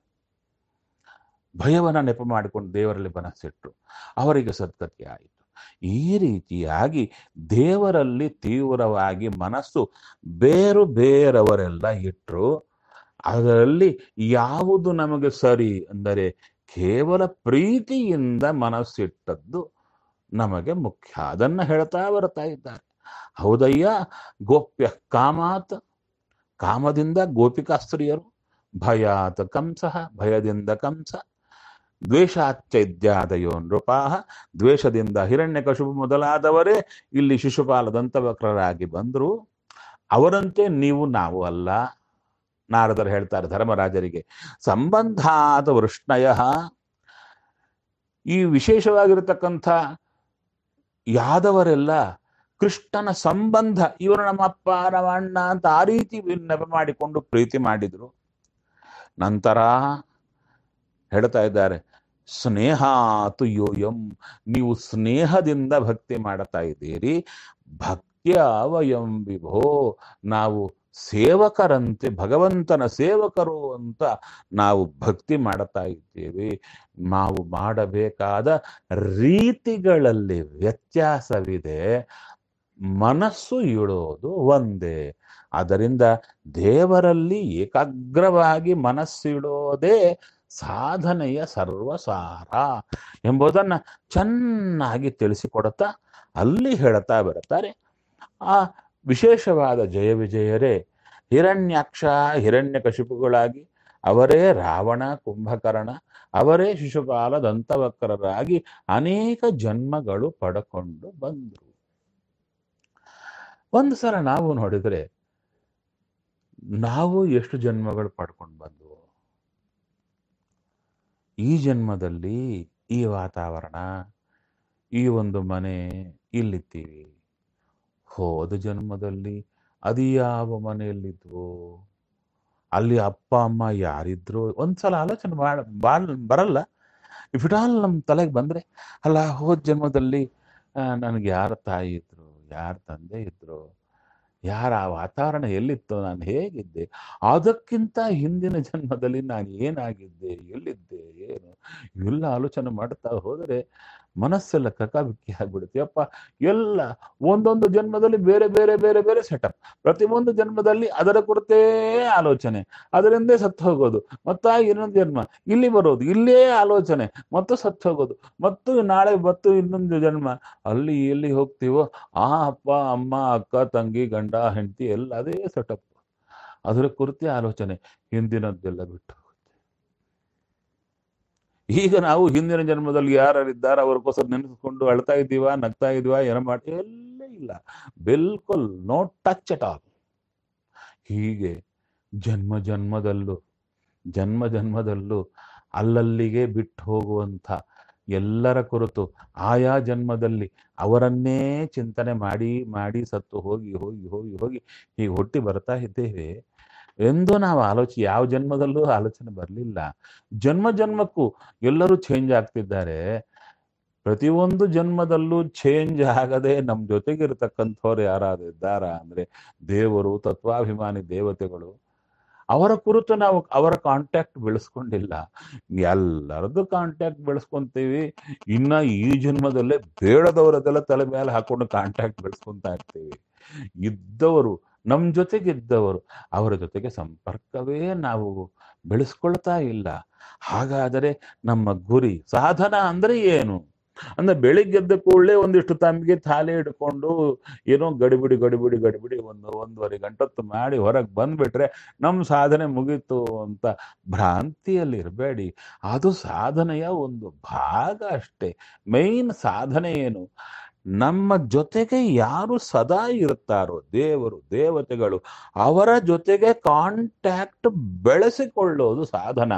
ಭಯವನ್ನ ನೆಪ ಮಾಡಿಕೊಂಡು ದೇವರಲ್ಲಿ ಮನಸ್ಸಿಟ್ರು ಅವರಿಗೆ ಸದ್ಗತಿ ಆಯಿತು ಈ ರೀತಿಯಾಗಿ ದೇವರಲ್ಲಿ ತೀವ್ರವಾಗಿ ಮನಸ್ಸು ಬೇರು ಬೇರವರೆಲ್ಲ ಇಟ್ಟರು ಅದರಲ್ಲಿ ಯಾವುದು ನಮಗೆ ಸರಿ ಅಂದರೆ ಕೇವಲ ಪ್ರೀತಿಯಿಂದ ಮನಸ್ಸಿಟ್ಟದ್ದು ನಮಗೆ ಮುಖ್ಯ ಅದನ್ನ ಹೇಳ್ತಾ ಬರ್ತಾ ಇದ್ದಾರೆ ಹೌದಯ್ಯ ಗೋಪ್ಯ ಕಾಮಾತ್ ಕಾಮದಿಂದ ಗೋಪಿಕಾಸ್ತ್ರೀಯರು ಭಯಾತ್ ಕಂಸ ಭಯದಿಂದ ಕಂಸ ದ್ವೇಷಾಚೈದ್ಯಾದಯೋ ನೃಪಾಹ ದ್ವೇಷದಿಂದ ಹಿರಣ್ಯಕಶುಪು ಮೊದಲಾದವರೇ ಇಲ್ಲಿ ಶಿಶುಪಾಲ ದಂತವಕ್ರರಾಗಿ ಬಂದರು ಅವರಂತೆ ನೀವು ನಾವು ಅಲ್ಲ ನಾರದರು ಹೇಳ್ತಾರೆ ಧರ್ಮರಾಜರಿಗೆ ಸಂಬಂಧಾತ ವೃಷ್ಣಯ ಈ ವಿಶೇಷವಾಗಿರತಕ್ಕಂಥ ಯಾದವರೆಲ್ಲ ಕೃಷ್ಣನ ಸಂಬಂಧ ಇವರು ನಮ್ಮ ಅಪ್ಪ ನಮ್ಮ ಅಣ್ಣ ಅಂತ ಆ ರೀತಿ ನೆಪ ಮಾಡಿಕೊಂಡು ಪ್ರೀತಿ ಮಾಡಿದ್ರು ನಂತರ ಹೇಳ್ತಾ ಇದ್ದಾರೆ ಸ್ನೇಹಾತು ಯೋಯಂ ನೀವು ಸ್ನೇಹದಿಂದ ಭಕ್ತಿ ಮಾಡ್ತಾ ಇದ್ದೀರಿ ಭಕ್ತಿಯ ವಯಂ ವಿಭೋ ನಾವು ಸೇವಕರಂತೆ ಭಗವಂತನ ಸೇವಕರು ಅಂತ ನಾವು ಭಕ್ತಿ ಮಾಡ್ತಾ ಇದ್ದೇವೆ ನಾವು ಮಾಡಬೇಕಾದ ರೀತಿಗಳಲ್ಲಿ ವ್ಯತ್ಯಾಸವಿದೆ ಮನಸ್ಸು ಇಡೋದು ಒಂದೇ ಅದರಿಂದ ದೇವರಲ್ಲಿ ಏಕಾಗ್ರವಾಗಿ ಮನಸ್ಸಿಡೋದೇ ಸಾಧನೆಯ ಸರ್ವಸಾರ ಎಂಬುದನ್ನ ಚೆನ್ನಾಗಿ ತಿಳಿಸಿಕೊಡುತ್ತಾ ಅಲ್ಲಿ ಹೇಳ್ತಾ ಬರುತ್ತಾರೆ ಆ ವಿಶೇಷವಾದ ಜಯ ವಿಜಯರೇ ಹಿರಣ್ಯಾಕ್ಷ ಹಿರಣ್ಯಕಶಿಪುಗಳಾಗಿ ಅವರೇ ರಾವಣ ಕುಂಭಕರ್ಣ ಅವರೇ ಶಿಶುಪಾಲ ದಂತವಕ್ರರಾಗಿ ಅನೇಕ ಜನ್ಮಗಳು ಪಡ್ಕೊಂಡು ಬಂದರು ಒಂದು ಸಲ ನಾವು ನೋಡಿದ್ರೆ ನಾವು ಎಷ್ಟು ಜನ್ಮಗಳು ಪಡ್ಕೊಂಡು ಬಂದವು ಈ ಜನ್ಮದಲ್ಲಿ ಈ ವಾತಾವರಣ ಈ ಒಂದು ಮನೆ ಇಲ್ಲಿದ್ದೀವಿ ಹೋದ ಜನ್ಮದಲ್ಲಿ ಅದು ಯಾವ ಮನೆಯಲ್ಲಿದ್ವು ಅಲ್ಲಿ ಅಪ್ಪ ಅಮ್ಮ ಯಾರಿದ್ರು ಒಂದ್ಸಲ ಆಲೋಚನೆ ಮಾಡ ಬಾಳ್ ಬರಲ್ಲ ಇಫ್ ಇಟ್ ಆಲ್ ನಮ್ಮ ತಲೆಗೆ ಬಂದ್ರೆ ಅಲ್ಲ ಹೋದ ಜನ್ಮದಲ್ಲಿ ನನಗೆ ಯಾರ ತಾಯಿ ಇದ್ರು ಯಾರ ತಂದೆ ಇದ್ರು ಯಾರ ಆ ವಾತಾವರಣ ಎಲ್ಲಿತ್ತು ನಾನು ಹೇಗಿದ್ದೆ ಅದಕ್ಕಿಂತ ಹಿಂದಿನ ಜನ್ಮದಲ್ಲಿ ನಾನು ಏನಾಗಿದ್ದೆ ಎಲ್ಲಿದ್ದೆ ಏನು ಇವೆಲ್ಲ ಆಲೋಚನೆ ಮಾಡ್ತಾ ಹೋದರೆ ಮನಸ್ಸೆಲ್ಲ ಕಕಾಬಿಕ್ಕಿ ಆಗ್ಬಿಡುತ್ತೆ ಅಪ್ಪ ಎಲ್ಲ ಒಂದೊಂದು ಜನ್ಮದಲ್ಲಿ ಬೇರೆ ಬೇರೆ ಬೇರೆ ಬೇರೆ ಸೆಟಪ್ ಪ್ರತಿಯೊಂದು ಜನ್ಮದಲ್ಲಿ ಅದರ ಕುರಿತೇ ಆಲೋಚನೆ ಅದರಿಂದೇ ಸತ್ತು ಹೋಗೋದು ಮತ್ತ ಇನ್ನೊಂದು ಜನ್ಮ ಇಲ್ಲಿ ಬರೋದು ಇಲ್ಲೇ ಆಲೋಚನೆ ಮತ್ತು ಸತ್ತು ಹೋಗೋದು ಮತ್ತು ನಾಳೆ ಮತ್ತು ಇನ್ನೊಂದು ಜನ್ಮ ಅಲ್ಲಿ ಎಲ್ಲಿ ಹೋಗ್ತೀವೋ ಆ ಅಪ್ಪ ಅಮ್ಮ ಅಕ್ಕ ತಂಗಿ ಗಂಡ ಹೆಂಡತಿ ಎಲ್ಲ ಅದೇ ಸೆಟಪ್ ಅದರ ಕುರಿತೇ ಆಲೋಚನೆ ಹಿಂದಿನದ್ದೆಲ್ಲ ಬಿಟ್ಟು ಹೋಗುತ್ತೆ ಈಗ ನಾವು ಹಿಂದಿನ ಜನ್ಮದಲ್ಲಿ ಯಾರಿದ್ದಾರೆ ಅವ್ರಿಗೋಸ್ಕರ ನೆನೆಸ್ಕೊಂಡು ಅಳ್ತಾ ಇದ್ದೀವಾ ನಗ್ತಾ ಇದೀವಾ ಏನೋ ಮಾಡಿ ಎಲ್ಲ ಇಲ್ಲ ಬಿಲ್ಕುಲ್ ನೋ ಟಚ್ ಅಟ್ ಆಲ್ ಹೀಗೆ ಜನ್ಮ ಜನ್ಮದಲ್ಲೂ ಜನ್ಮ ಜನ್ಮದಲ್ಲೂ ಅಲ್ಲಲ್ಲಿಗೆ ಬಿಟ್ಟು ಹೋಗುವಂಥ ಎಲ್ಲರ ಕುರಿತು ಆಯಾ ಜನ್ಮದಲ್ಲಿ ಅವರನ್ನೇ ಚಿಂತನೆ ಮಾಡಿ ಮಾಡಿ ಸತ್ತು ಹೋಗಿ ಹೋಗಿ ಹೋಗಿ ಹೋಗಿ ಹೀಗೆ ಹುಟ್ಟಿ ಬರ್ತಾ ಇದ್ದೇವೆ ಎಂದು ನಾವು ಆಲೋಚನೆ ಯಾವ ಜನ್ಮದಲ್ಲೂ ಆಲೋಚನೆ ಬರಲಿಲ್ಲ ಜನ್ಮ ಜನ್ಮಕ್ಕೂ ಎಲ್ಲರೂ ಚೇಂಜ್ ಆಗ್ತಿದ್ದಾರೆ ಪ್ರತಿಯೊಂದು ಜನ್ಮದಲ್ಲೂ ಚೇಂಜ್ ಆಗದೆ ನಮ್ಮ ಜೊತೆಗಿರ್ತಕ್ಕಂಥವ್ರು ಯಾರಾದ್ರು ಇದ್ದಾರಾ ಅಂದ್ರೆ ದೇವರು ತತ್ವಾಭಿಮಾನಿ ದೇವತೆಗಳು ಅವರ ಕುರಿತು ನಾವು ಅವರ ಕಾಂಟ್ಯಾಕ್ಟ್ ಬೆಳೆಸ್ಕೊಂಡಿಲ್ಲ ಎಲ್ಲರದ್ದು ಕಾಂಟ್ಯಾಕ್ಟ್ ಬೆಳೆಸ್ಕೊಂತೀವಿ ಇನ್ನ ಈ ಜನ್ಮದಲ್ಲೇ ಬೇಡದವರದೆಲ್ಲ ತಲೆ ಮೇಲೆ ಹಾಕೊಂಡು ಕಾಂಟ್ಯಾಕ್ಟ್ ಬೆಳೆಸ್ಕೊಂತಾ ಇರ್ತೀವಿ ಇದ್ದವರು ನಮ್ಮ ಜೊತೆಗಿದ್ದವರು ಅವರ ಜೊತೆಗೆ ಸಂಪರ್ಕವೇ ನಾವು ಬೆಳೆಸ್ಕೊಳ್ತಾ ಇಲ್ಲ ಹಾಗಾದರೆ ನಮ್ಮ ಗುರಿ ಸಾಧನ ಅಂದ್ರೆ ಏನು ಅಂದ್ರೆ ಬೆಳಿಗ್ಗೆದ್ದ ಕೂಡಲೇ ಒಂದಿಷ್ಟು ತಮ್ಮಿಗೆ ಥಾಲೆ ಹಿಡ್ಕೊಂಡು ಏನೋ ಗಡಿಬಿಡಿ ಗಡಿಬಿಡಿ ಗಡಿಬಿಡಿ ಒಂದು ಒಂದೂವರೆ ಗಂಟತ್ತು ಮಾಡಿ ಹೊರಗೆ ಬಂದ್ಬಿಟ್ರೆ ನಮ್ಮ ಸಾಧನೆ ಮುಗೀತು ಅಂತ ಭ್ರಾಂತಿಯಲ್ಲಿ ಇರಬೇಡಿ ಅದು ಸಾಧನೆಯ ಒಂದು ಭಾಗ ಅಷ್ಟೇ ಮೈನ್ ಸಾಧನೆ ಏನು ನಮ್ಮ ಜೊತೆಗೆ ಯಾರು ಸದಾ ಇರುತ್ತಾರೋ ದೇವರು ದೇವತೆಗಳು ಅವರ ಜೊತೆಗೆ ಕಾಂಟ್ಯಾಕ್ಟ್ ಬೆಳೆಸಿಕೊಳ್ಳೋದು ಸಾಧನ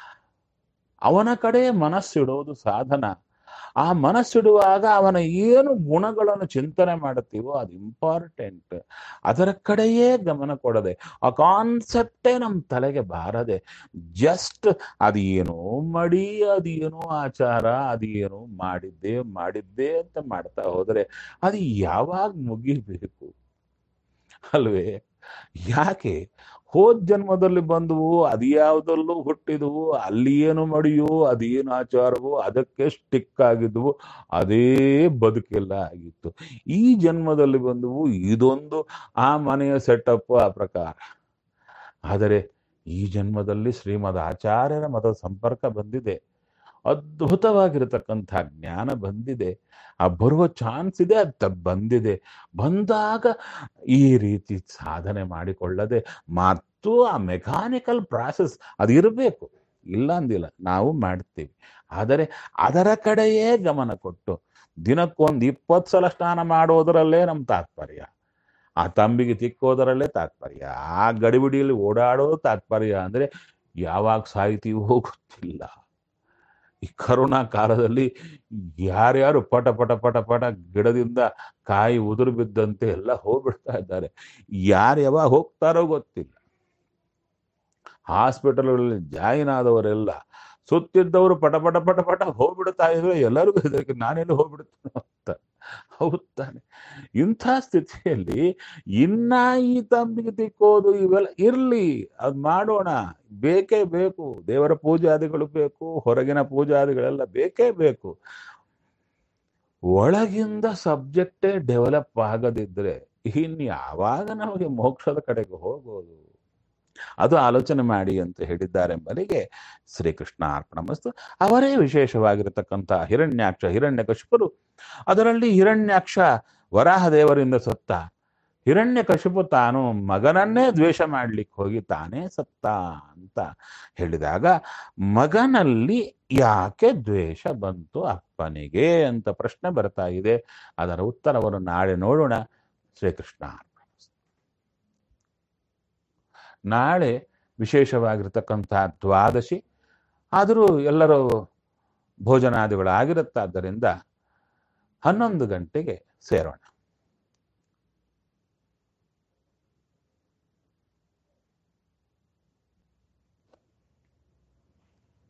ಅವನ ಕಡೆ ಮನಸ್ಸಿಡೋದು ಸಾಧನ ಆ ಮನಸ್ಸಿಡುವಾಗ ಅವನ ಏನು ಗುಣಗಳನ್ನು ಚಿಂತನೆ ಮಾಡುತ್ತೀವೋ ಅದು ಇಂಪಾರ್ಟೆಂಟ್ ಅದರ ಕಡೆಯೇ ಗಮನ ಕೊಡದೆ ಆ ಕಾನ್ಸೆಪ್ಟೇ ನಮ್ಮ ತಲೆಗೆ ಬಾರದೆ ಜಸ್ಟ್ ಅದೇನೋ ಮಡಿ ಅದೇನೋ ಆಚಾರ ಅದೇನೋ ಮಾಡಿದ್ದೆ ಮಾಡಿದ್ದೆ ಅಂತ ಮಾಡ್ತಾ ಹೋದರೆ ಅದು ಯಾವಾಗ ಮುಗಿಬೇಕು ಅಲ್ವೇ ಯಾಕೆ ಹೋದ್ ಜನ್ಮದಲ್ಲಿ ಬಂದವು ಅದ್ಯಾವ್ದಲ್ಲೂ ಹುಟ್ಟಿದವು ಅಲ್ಲಿ ಏನು ಮಡಿಯೋ ಅದೇನು ಆಚಾರವೋ ಅದಕ್ಕೆ ಸ್ಟಿಕ್ ಆಗಿದ್ವು ಅದೇ ಬದುಕೆಲ್ಲ ಆಗಿತ್ತು ಈ ಜನ್ಮದಲ್ಲಿ ಬಂದವು ಇದೊಂದು ಆ ಮನೆಯ ಸೆಟಪ್ ಆ ಪ್ರಕಾರ ಆದರೆ ಈ ಜನ್ಮದಲ್ಲಿ ಶ್ರೀಮದ್ ಆಚಾರ್ಯರ ಮತದ ಸಂಪರ್ಕ ಬಂದಿದೆ ಅದ್ಭುತವಾಗಿರತಕ್ಕಂಥ ಜ್ಞಾನ ಬಂದಿದೆ ಆ ಬರುವ ಚಾನ್ಸ್ ಇದೆ ಅದು ಬಂದಿದೆ ಬಂದಾಗ ಈ ರೀತಿ ಸಾಧನೆ ಮಾಡಿಕೊಳ್ಳದೆ ಮತ್ತು ಆ ಮೆಕ್ಯಾನಿಕಲ್ ಪ್ರಾಸೆಸ್ ಅದು ಇರಬೇಕು ಇಲ್ಲ ಅಂದಿಲ್ಲ ನಾವು ಮಾಡ್ತೀವಿ ಆದರೆ ಅದರ ಕಡೆಯೇ ಗಮನ ಕೊಟ್ಟು ದಿನಕ್ಕೊಂದು ಇಪ್ಪತ್ತು ಸಲ ಸ್ನಾನ ಮಾಡೋದರಲ್ಲೇ ನಮ್ಮ ತಾತ್ಪರ್ಯ ಆ ತಂಬಿಗೆ ತಿಕ್ಕೋದರಲ್ಲೇ ತಾತ್ಪರ್ಯ ಆ ಗಡಿಬಿಡಿಯಲ್ಲಿ ಓಡಾಡೋದು ತಾತ್ಪರ್ಯ ಅಂದ್ರೆ ಯಾವಾಗ ಸಾಯ್ತೀವೋ ಗೊತ್ತಿಲ್ಲ ಈ ಕರೋನಾ ಕಾಲದಲ್ಲಿ ಯಾರ್ಯಾರು ಪಟ ಪಟ ಪಟ ಪಟ ಗಿಡದಿಂದ ಕಾಯಿ ಉದುರು ಬಿದ್ದಂತೆ ಎಲ್ಲ ಹೋಗ್ಬಿಡ್ತಾ ಇದ್ದಾರೆ ಯಾರು ಯಾವಾಗ ಹೋಗ್ತಾರೋ ಗೊತ್ತಿಲ್ಲ ಹಾಸ್ಪಿಟಲ್ಗಳಲ್ಲಿ ಜಾಯಿನ್ ಆದವರೆಲ್ಲ ಸುತ್ತಿದ್ದವರು ಪಟ ಪಟ ಪಟ ಪಟ ಹೋಗ್ಬಿಡ್ತಾ ಇದ್ರೆ ಎಲ್ಲರಿಗೂ ಇದಕ್ಕೆ ನಾನೆಲ್ಲ ಹೋಗ್ಬಿಡ್ತೇನೆ ಅಂತ ಹೌದ್ ತಾನೆ ಇಂಥ ಸ್ಥಿತಿಯಲ್ಲಿ ಇನ್ನ ಈ ತಂಬಿಗೆ ತಿಕ್ಕೋದು ಇವೆಲ್ಲ ಇರ್ಲಿ ಅದ್ ಮಾಡೋಣ ಬೇಕೇ ಬೇಕು ದೇವರ ಪೂಜಾದಿಗಳು ಬೇಕು ಹೊರಗಿನ ಪೂಜಾದಿಗಳೆಲ್ಲ ಬೇಕೇ ಬೇಕು ಒಳಗಿಂದ ಸಬ್ಜೆಕ್ಟೇ ಡೆವಲಪ್ ಆಗದಿದ್ರೆ ಇನ್ ಯಾವಾಗ ನಮಗೆ ಮೋಕ್ಷದ ಕಡೆಗೆ ಹೋಗೋದು ಅದು ಆಲೋಚನೆ ಮಾಡಿ ಅಂತ ಹೇಳಿದ್ದಾರೆ ಎಂಬಲಿಗೆ ಶ್ರೀಕೃಷ್ಣ ಅರ್ಪಣ ಮಸ್ತು ಅವರೇ ವಿಶೇಷವಾಗಿರತಕ್ಕಂಥ ಹಿರಣ್ಯಾಕ್ಷ ಹಿರಣ್ಯಕಶಿಪರು ಅದರಲ್ಲಿ ಹಿರಣ್ಯಾಕ್ಷ ವರಾಹ ದೇವರಿಂದ ಸತ್ತ ಹಿರಣ್ಯ ಕಶಿಪು ತಾನು ಮಗನನ್ನೇ ದ್ವೇಷ ಮಾಡ್ಲಿಕ್ಕೆ ಹೋಗಿ ತಾನೇ ಸತ್ತ ಅಂತ ಹೇಳಿದಾಗ ಮಗನಲ್ಲಿ ಯಾಕೆ ದ್ವೇಷ ಬಂತು ಅಪ್ಪನಿಗೆ ಅಂತ ಪ್ರಶ್ನೆ ಬರ್ತಾ ಇದೆ ಅದರ ಉತ್ತರವನ್ನು ನಾಳೆ ನೋಡೋಣ ಶ್ರೀಕೃಷ್ಣ ನಾಳೆ ವಿಶೇಷವಾಗಿರ್ತಕ್ಕಂತಹ ದ್ವಾದಶಿ ಆದರೂ ಎಲ್ಲರೂ ಭೋಜನಾದಿಗಳು ಆಗಿರುತ್ತಾದ್ದರಿಂದ ಹನ್ನೊಂದು ಗಂಟೆಗೆ ಸೇರೋಣ